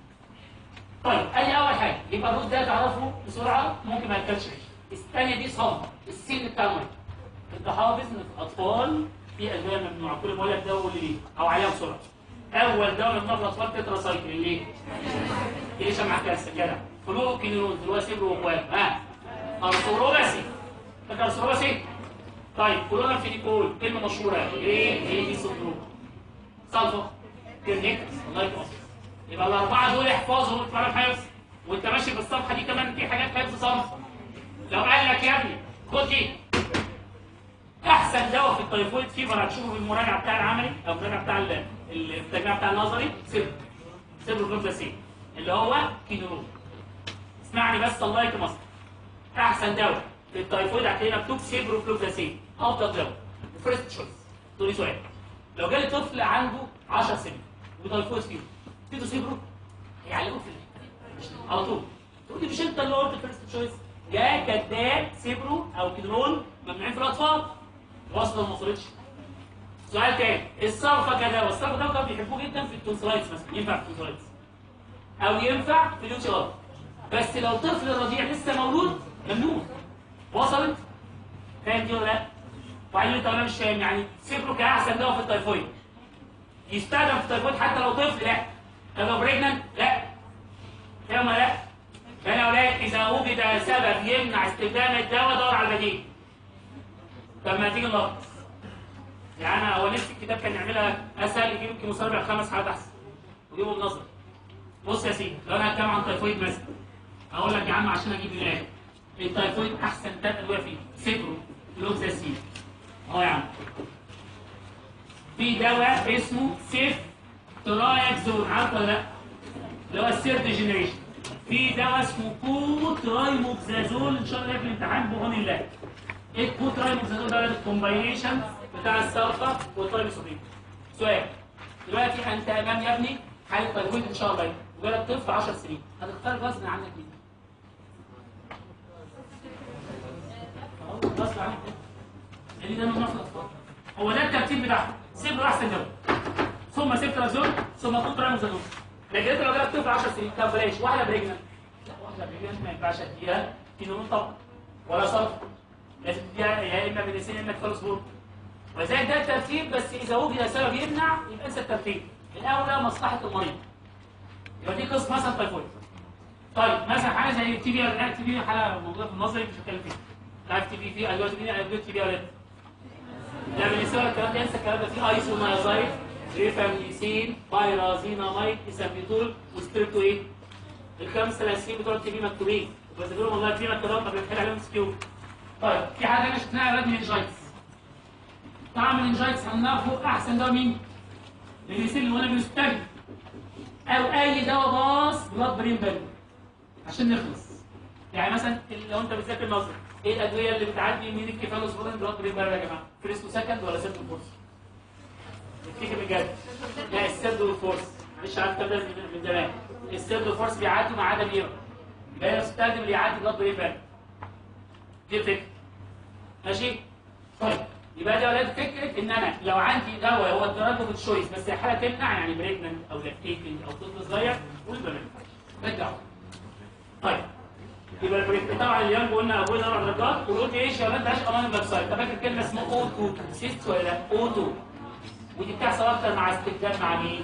طيب ادي اول حاجه يبقى الروت ده تعرفه بسرعه ممكن ما ياكلش عيش الثانيه دي صلب السن بتاع الميه انت حافظ ان في الاطفال في ادويه ممنوعه كل ما اقول لك دواء قول لي ليه او عليها بسرعه اول دواء ممنوع في الاطفال تتراسايكل ليه؟ ليش مع كالسيوم جدع فلوكينيرون اللي هو سيبرو واخوات ها ارثروباسي فاكر ارثروباسي طيب كلنا في نيكول كلمه مشهوره ايه ايه دي سندروم صلفه كرنيكس الله يكرمك يبقى الاربعه دول احفظهم في حفظ وانت ماشي في الصفحه دي كمان في حاجات حفظ صنف لو قال لك يا ابني خد دي احسن دواء في التيفويد فيفر هتشوفه في المراجعه بتاع العملي او المراجعه بتاع ال- ال- التجميع بتاع النظري سيبر سيبر فلوكساسين اللي هو كينورون اسمعني بس الله يكرمك احسن دواء في التيفويد هتلاقي مكتوب سيبرو فلوكساسين افضل دواء فيرست تشويس تقول لي سؤال لو جالي طفل عنده 10 سنين وتيفويد فيفر تدوا سيبرو هيعلقوه في ال- على طول تقول لي مش انت اللي قلت فيرست تشويس جاء كذاب سيبرو او كيدرون ممنوعين في الاطفال واصلا ما وصلتش سؤال تاني الصرفه كده والصرفه ده كانوا بيحبوه جدا في التونسلايتس مثلا ينفع في التونسلايتس او ينفع في اليوتي ار بس لو طفل رضيع لسه مولود ممنوع وصلت فاهم دي ولا لا؟ وبعدين انت ولا مش فاهم يعني سيبرو كاحسن دواء في التيفويد يستخدم في التيفويد حتى لو طفل لا طب لو بريجننت لا فاهم ولا لا؟ فانا اولاد اذا وجد سبب يمنع استخدام الدواء دور على البديل طب ما تيجي نلخص يعني انا هو نفسي الكتاب كان يعملها اسهل يجيب يمكن مسرع خمس حالات احسن ويجيبه بنظر بص يا سيدي لو انا هتكلم عن تيفويد مثلا اقول لك يا عم عشان اجيب الايه التيفويد احسن ثلاث ادويه فيه سيبرو فلوكساسين اهو يا عم في دواء اسمه سيف ترايكزون عارف ولا لا؟ اللي هو السيرت جنريشن في دواء اسمه كوترايموكسازول ان شاء الله في الامتحان بعون الله ايه الكوترايموكسازول ده الكومباينيشن بتاع السلفا والترايموكسازين سؤال دلوقتي انت امام يا ابني حاله تجويد ان شاء الله وجالك طفل 10 سنين هتختار غصب عنك مين؟ أهو، غصب عنك لان ده ممنوع في الاطفال هو ده الترتيب بتاعهم سيبرو احسن دواء ثم سيبترازول ثم كوترايموكسازول لكن انت لو جالك طفل 10 سنين طب بلاش واحده بريجننت لا واحده بريجننت ما ينفعش اديها كينون طبعا ولا صرف لازم تديها يا اما بنسين يا اما كفالوسبور وذلك ده الترتيب بس اذا وجد سبب يمنع يبقى انسى الترتيب الاولى مصلحه المريض يبقى دي قسم مثلا تايفويد طيب مثلا حاجه زي التي بي لا التي بي حاجه موجوده في النظري مش هتكلم فيها لا التي بي في ادويه تي بي ادويه تي بي ولا لا بالنسبه للكلام ده انسى الكلام ده في ايسومايازايد ريفاميسين بايرازيناميد اسامبيتول وستريبتو ايه الخمسه الاساسيين بتوع التي بي مكتوبين بس دول والله في مكتوبين طب بنتحل عليهم سكيو طيب في حاجه انا شفناها علاج مننجايتس طبعا مننجايتس هناخد احسن دواء مين؟ الريسيل اللي وانا بيستجد او اي دواء باص بلاد برين بارير عشان نخلص يعني مثلا لو انت بتذاكر نظري ايه الادويه اللي بتعدي من الكيفالوسبورين بلاد برين بارير يا جماعه؟ فريسكو سكند ولا سيرتو فورس؟ نفتكر بجد لا السيرتو والفورس مش عارف كده من من زمان السيرتو والفورس بيعدوا ما عدا بيرا يبقى يستخدم اللي يعدي بلاد برين بارير دي الفكره ماشي؟ طيب يبقى ده ولاد فكره ان انا لو عندي دواء هو التردد الشويس بس حاله تمنع يعني بريجننت او لاكتيتنج او طفل صغير قول ده ما ينفعش ده الدواء طيب يبقى البريك طبعا اليوم قلنا ابوي اربع درجات وقلت ايش يا ولاد بلاش امان الويب سايت طب فاكر كلمه اسمها اوتو سيست ولا لا اوتو ودي بتحصل اكتر مع استخدام مع مين؟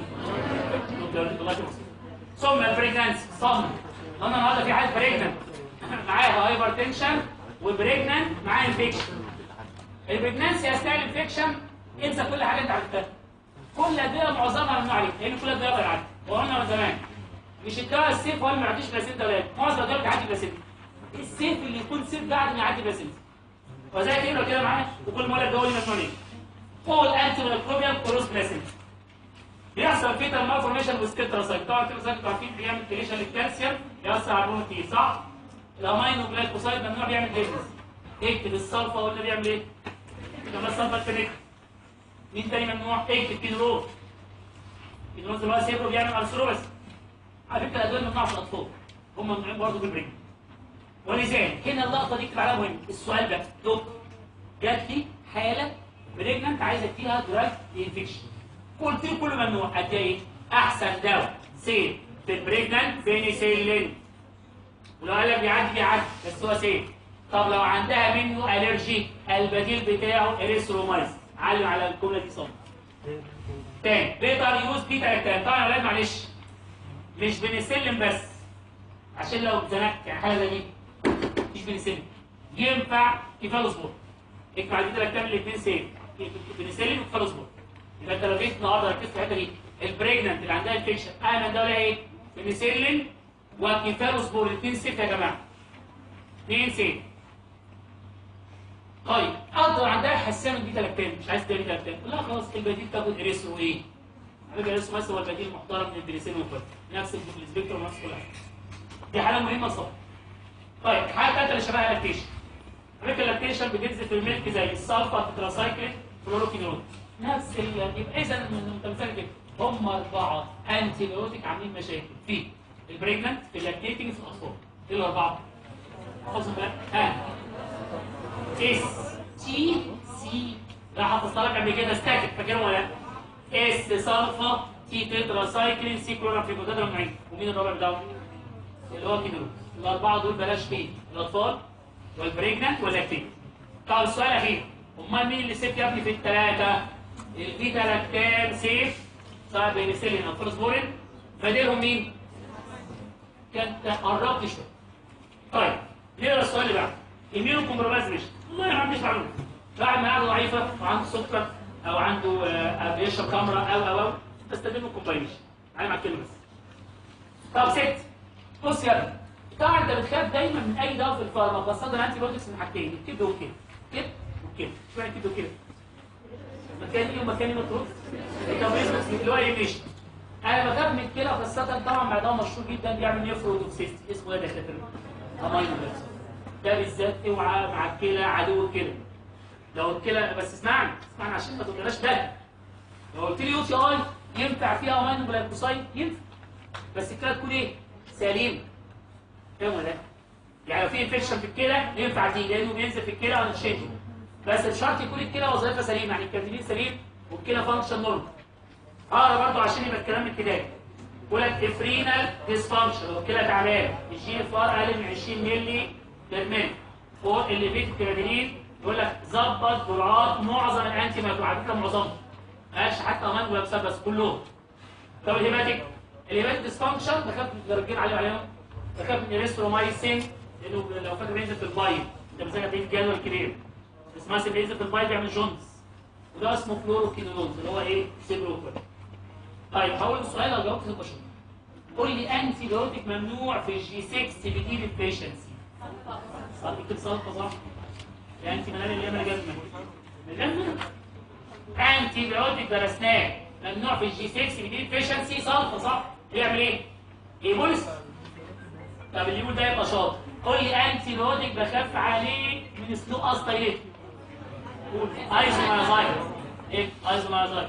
ثم البريجنانسي صم انا النهارده في حاله بريجننت معاها هايبر تنشن وبريجننت معاها انفكشن البريجنانسي اثناء الانفكشن انسى كل حاجه انت عرفتها كل الادويه معظمها ممنوع عليك لان كل الادويه بتعدي وقلنا من زمان مش الدواء السيف هو اللي ما يعديش بلاسينتا ولا معظم الادويه بتعدي بلاسينتا السيف اللي يكون سيف بعد ما يعدي بلاسينتا وزي كده كده معايا وكل مره الدواء اللي مسموع فول انتي ميكروبيال كروس بلاسينتا بيحصل فيه مالفورميشن وسكتراسايت طبعا السكتراسايت انتوا عارفين بيعمل كليشن للكالسيوم يأثر على البروتين صح؟ الامينو جلايكوسايد ممنوع بيعمل ديزنس اكتب الصلفه قلنا بيعمل ايه؟ لما الصلفه الفنك مين تاني ممنوع؟ اكتب كينرول كينرول اللي هو سيبرو بيعمل ارثروبس على فكره الادويه ممنوعه في الاطفال هم ممنوعين برضه في البريك ولذلك هنا اللقطه دي اكتب عليها مهم السؤال ده دكتور جات لي حاله بريجننت عايزه اديها دراج انفكشن قلت له كله ممنوع اديها ايه؟ احسن دواء سيف في البريجننت بينيسيلين ولو قال لك بيعدي بيعدي بس هو سيف طب لو عندها منه الرجي البديل بتاعه اريثرومايز علم على الجمله دي صم تاني بيقدر يوز بيتا اكتان طبعا يا ولاد معلش مش بنسلم بس عشان لو اتزنقت يعني حاجه زي دي مش بنسلم ينفع كفالوسبور اكتب على البيتا اكتان الاثنين سيف بنسلم وكفالوسبور يبقى انت لو جيت النهارده ركزت في الحته دي البريجننت اللي عندها انفكشن انا ده ولا ايه؟ بنسلم وكفالوسبور الاثنين سيف يا جماعه اثنين سيف طيب اقدر عندها حساسيه من بيتا لاكتام مش عايز تاني لاكتام لا خلاص البديل تاخد اريثرو ايه على فكره اريثرو مثلا هو البديل محترم من البنسلين والكل نفس السبيكتروم نفس كل حاجه دي حاله مهمه صح طيب حاجه ثالثه اللي شبهها لاكتيشن على فكره اللاكتيشن بتنزل في الميلك زي السلفا تتراسايكلين فلوروكينول نفس ال يبقى اذا انت مثال كده هم اربعه انتي بيوتيك عاملين مشاكل في البريجننت في اللاكتيتنج في الاطفال ايه الاربعه؟ خلاص بقى ها اس تي سي راح حفظت لك قبل كده ستاتيك فاكرهم ولا لا؟ اس سلفا تي تترا سايكلين سي كلورا فيبوتاترا معين ومين الرابع بتاعهم؟ اللي هو كينرو الاربعه دول بلاش فيه الاطفال والبريجننت واللاكتين طب السؤال الاخير امال مين اللي سيف يا ابني في الثلاثه؟ البيتا لاكتام سيف سواء بينسلين او فلوسبورين بديلهم مين؟ كانت قربت شويه طيب نقرا السؤال اللي بعده الميون كومبرومايز مش والله ما عنديش معلومه واحد مناعته ضعيفه وعنده سكر او عنده آه، بيشرب خمره او او او تستخدمه كومباينيشن على مع الكلمه بس طب ست بص يا ابني طبعا انت بتخاف دايما من اي دواء في الفارما خاصه الانتي بايوتكس من حاجتين الكبد والكلى كده وكده اشمعنى كده وكده مكان ايه ومكان ايه مطروح التمريض اللي هو ايه انا بخاف من الكلى خاصه طبعا مع دواء مشهور جدا بيعمل نيفروتوكسيستي اسمه ايه ده يا دكاتره؟ امينو بس ده بالذات اوعى مع الكلى عدو الكلى لو الكلى بس اسمعني اسمعني عشان ما تقولناش ده لو قلت لي يو تي اي ينفع فيها امينو جلايكوسايد ينفع بس الكلى تكون ايه؟ سليمه فاهم ولا لا؟ يعني لو في انفكشن في الكلى ينفع دي لانه بينزل في الكلى ونشيله بس الشرط يكون الكلى وظيفتها سليمه يعني الكرياتين سليم والكلى فانكشن نورمال اقرا برضه عشان يبقى الكلام ابتدائي بقول لك افرينال ديسفانكشن لو الكلى تعبانه الجي اف ار اقل من 20 مللي بير ميل فوق اللي فيه الكرياتين يقول لك ظبط جرعات معظم الانتي مايكرو على فكره معظمهم ماشي حتى امان ولا بس كلهم طب الهيباتيك الهيباتيك ديسفانكشن بخاف درجين عليه عليهم بخاف من الريسترومايسين لانه لو فاكر بينزل في البايب ده بيسمى بين جدول كبير اسمها بينزل في البايب بيعمل جونز وده اسمه فلوروكينولونز اللي هو ايه سيبروكول طيب هقول السؤال لو جاوبت تبقى شكرا قول لي انتي بيوتيك ممنوع في الجي 6 بتيجي ديفيشنسي صح كده صح صح يعني انت منال اللي انا جايب من انتي بيوتيك درسناه ممنوع في الجي 6 بتيجي ديفيشنسي صح صح بيعمل ايه؟ ايبوليس طب اللي يقول ده يبقى شاطر قول لي انتي بيوتيك بخاف عليه من سلو استايليت قول ايزومازايد ايه ايزومازايد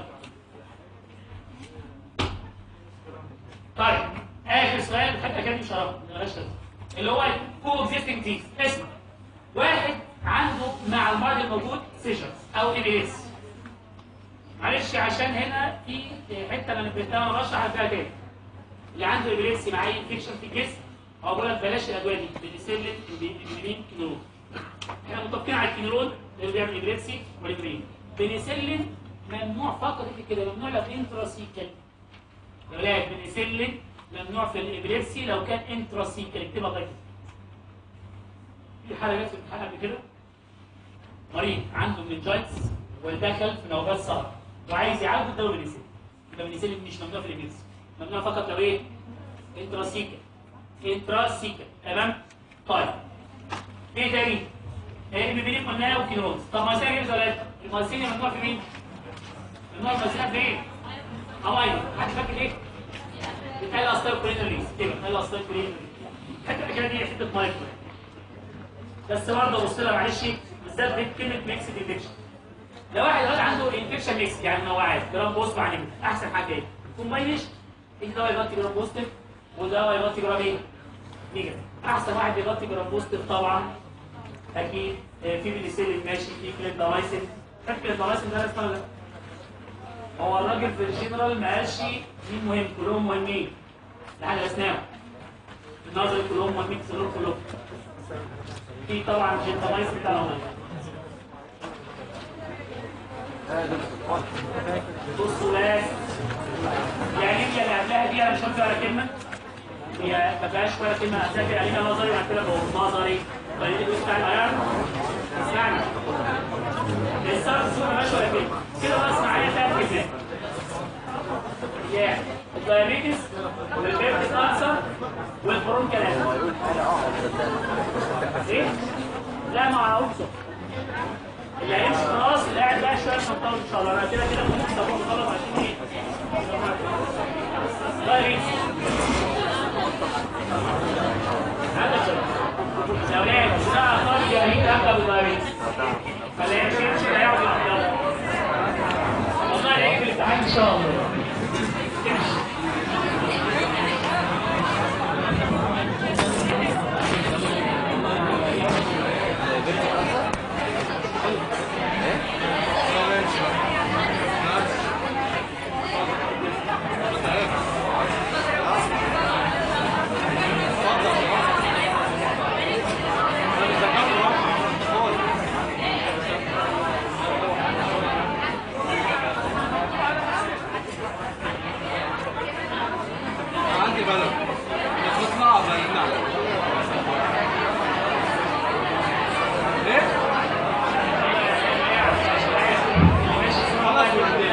طيب اخر سؤال حتى كان مش هعرف بلاش كده. اللي هو كو اكزيستنج تيز اسمع واحد عنده مع المرض الموجود سيجرز او ابيليس معلش عشان هنا في حته انا نبهتها انا بشرح فيها تاني اللي عنده ابيليسي مع اي انفكشن في الجسم هو بقول لك بلاش الادويه دي بنسلين بنسلين كينول احنا متفقين على الكينول اللي بيعمل ابيليسي والابرين بنسلين ممنوع فقط كده ممنوع لو انتراسيكال يا ولاد بنسلين ممنوع في الابريبسي لو كان انتراسيكال اكتبها طيب في حاله جت في الامتحان قبل كده مريض عنده منجايتس ودخل في نوبات سهر وعايز يعالج الدواء بنسلين يبقى بنسلين مش ممنوع في الابريبسي ممنوع فقط لو ايه انتراسيكال انتراسيكال تمام طيب ايه تاني ايه بيبينيك قلنا وكينوز طب ما سيري ولا لا المايسينيا ممنوع في مين ممنوع المايسينيا فين هواي حد فاكر ايه بتاع الاستايل كولينريز كده بتاع الاستايل كولينريز الحته كده دي حته مايكرو بس برضه بص لها معلش بالذات دي كلمه ميكس انفكشن لو واحد دلوقتي عنده انفكشن ميكس يعني نوعات جرام بوست مع نيجاتيف احسن حاجه ايه يكون ميش في دواء يغطي جرام بوزيتيف ودواء يغطي جرام ايه نيجاتيف احسن واحد بيغطي جرام بوزيتيف طبعا اكيد آه، في بيليسيلين ماشي في كليندامايسين فاكر كليندامايسين ده اسمه ولا لا هو الراجل في الجنرال ماشي مين مهم كلهم مهمين لحد اسنانه النظري كلهم مهمين كلهم كلهم في طبعا الجنتامايس بتاعهم بصوا بس يعني هي اللي قبلها دي انا مش هقول على كلمه هي ما فيهاش ولا كلمه اذاكر عليها نظري بعد كده بقول نظري بعدين تقول بتاع العيار اسمعني الصرف السوق ماشي ولا كلمه كده بس معايا ثلاث كلمات يا الدايابيتس والبيبتس ألسر والبرون كلام ايه؟ لا ما اعرفش اللي هيمشي خلاص اللي قاعد بقى شويه مطول ان شاء الله انا كده كده ممكن طبعا طلب عشان ايه؟ دايابيتس هذا كده يا ولاد الساعه طالب يا ريت ابدا بالدايابيتس فاللي يمشي لا يقعد يلا والله هيجي في الامتحان ان شاء الله عندي بلد بتطلع بيننا ايه؟ خلاص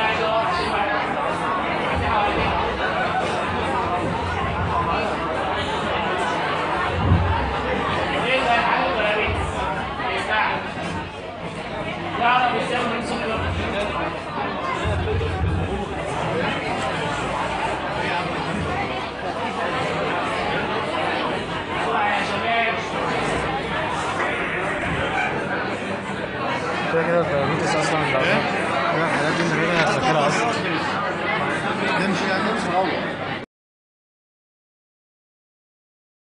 يعرف يسمي نفسه بسرعة يا شباب كده كده الدايابيتس اصلا لو انا الحاجات دي من غير ما اذاكرها اصلا نمشي يعني نمشي نروح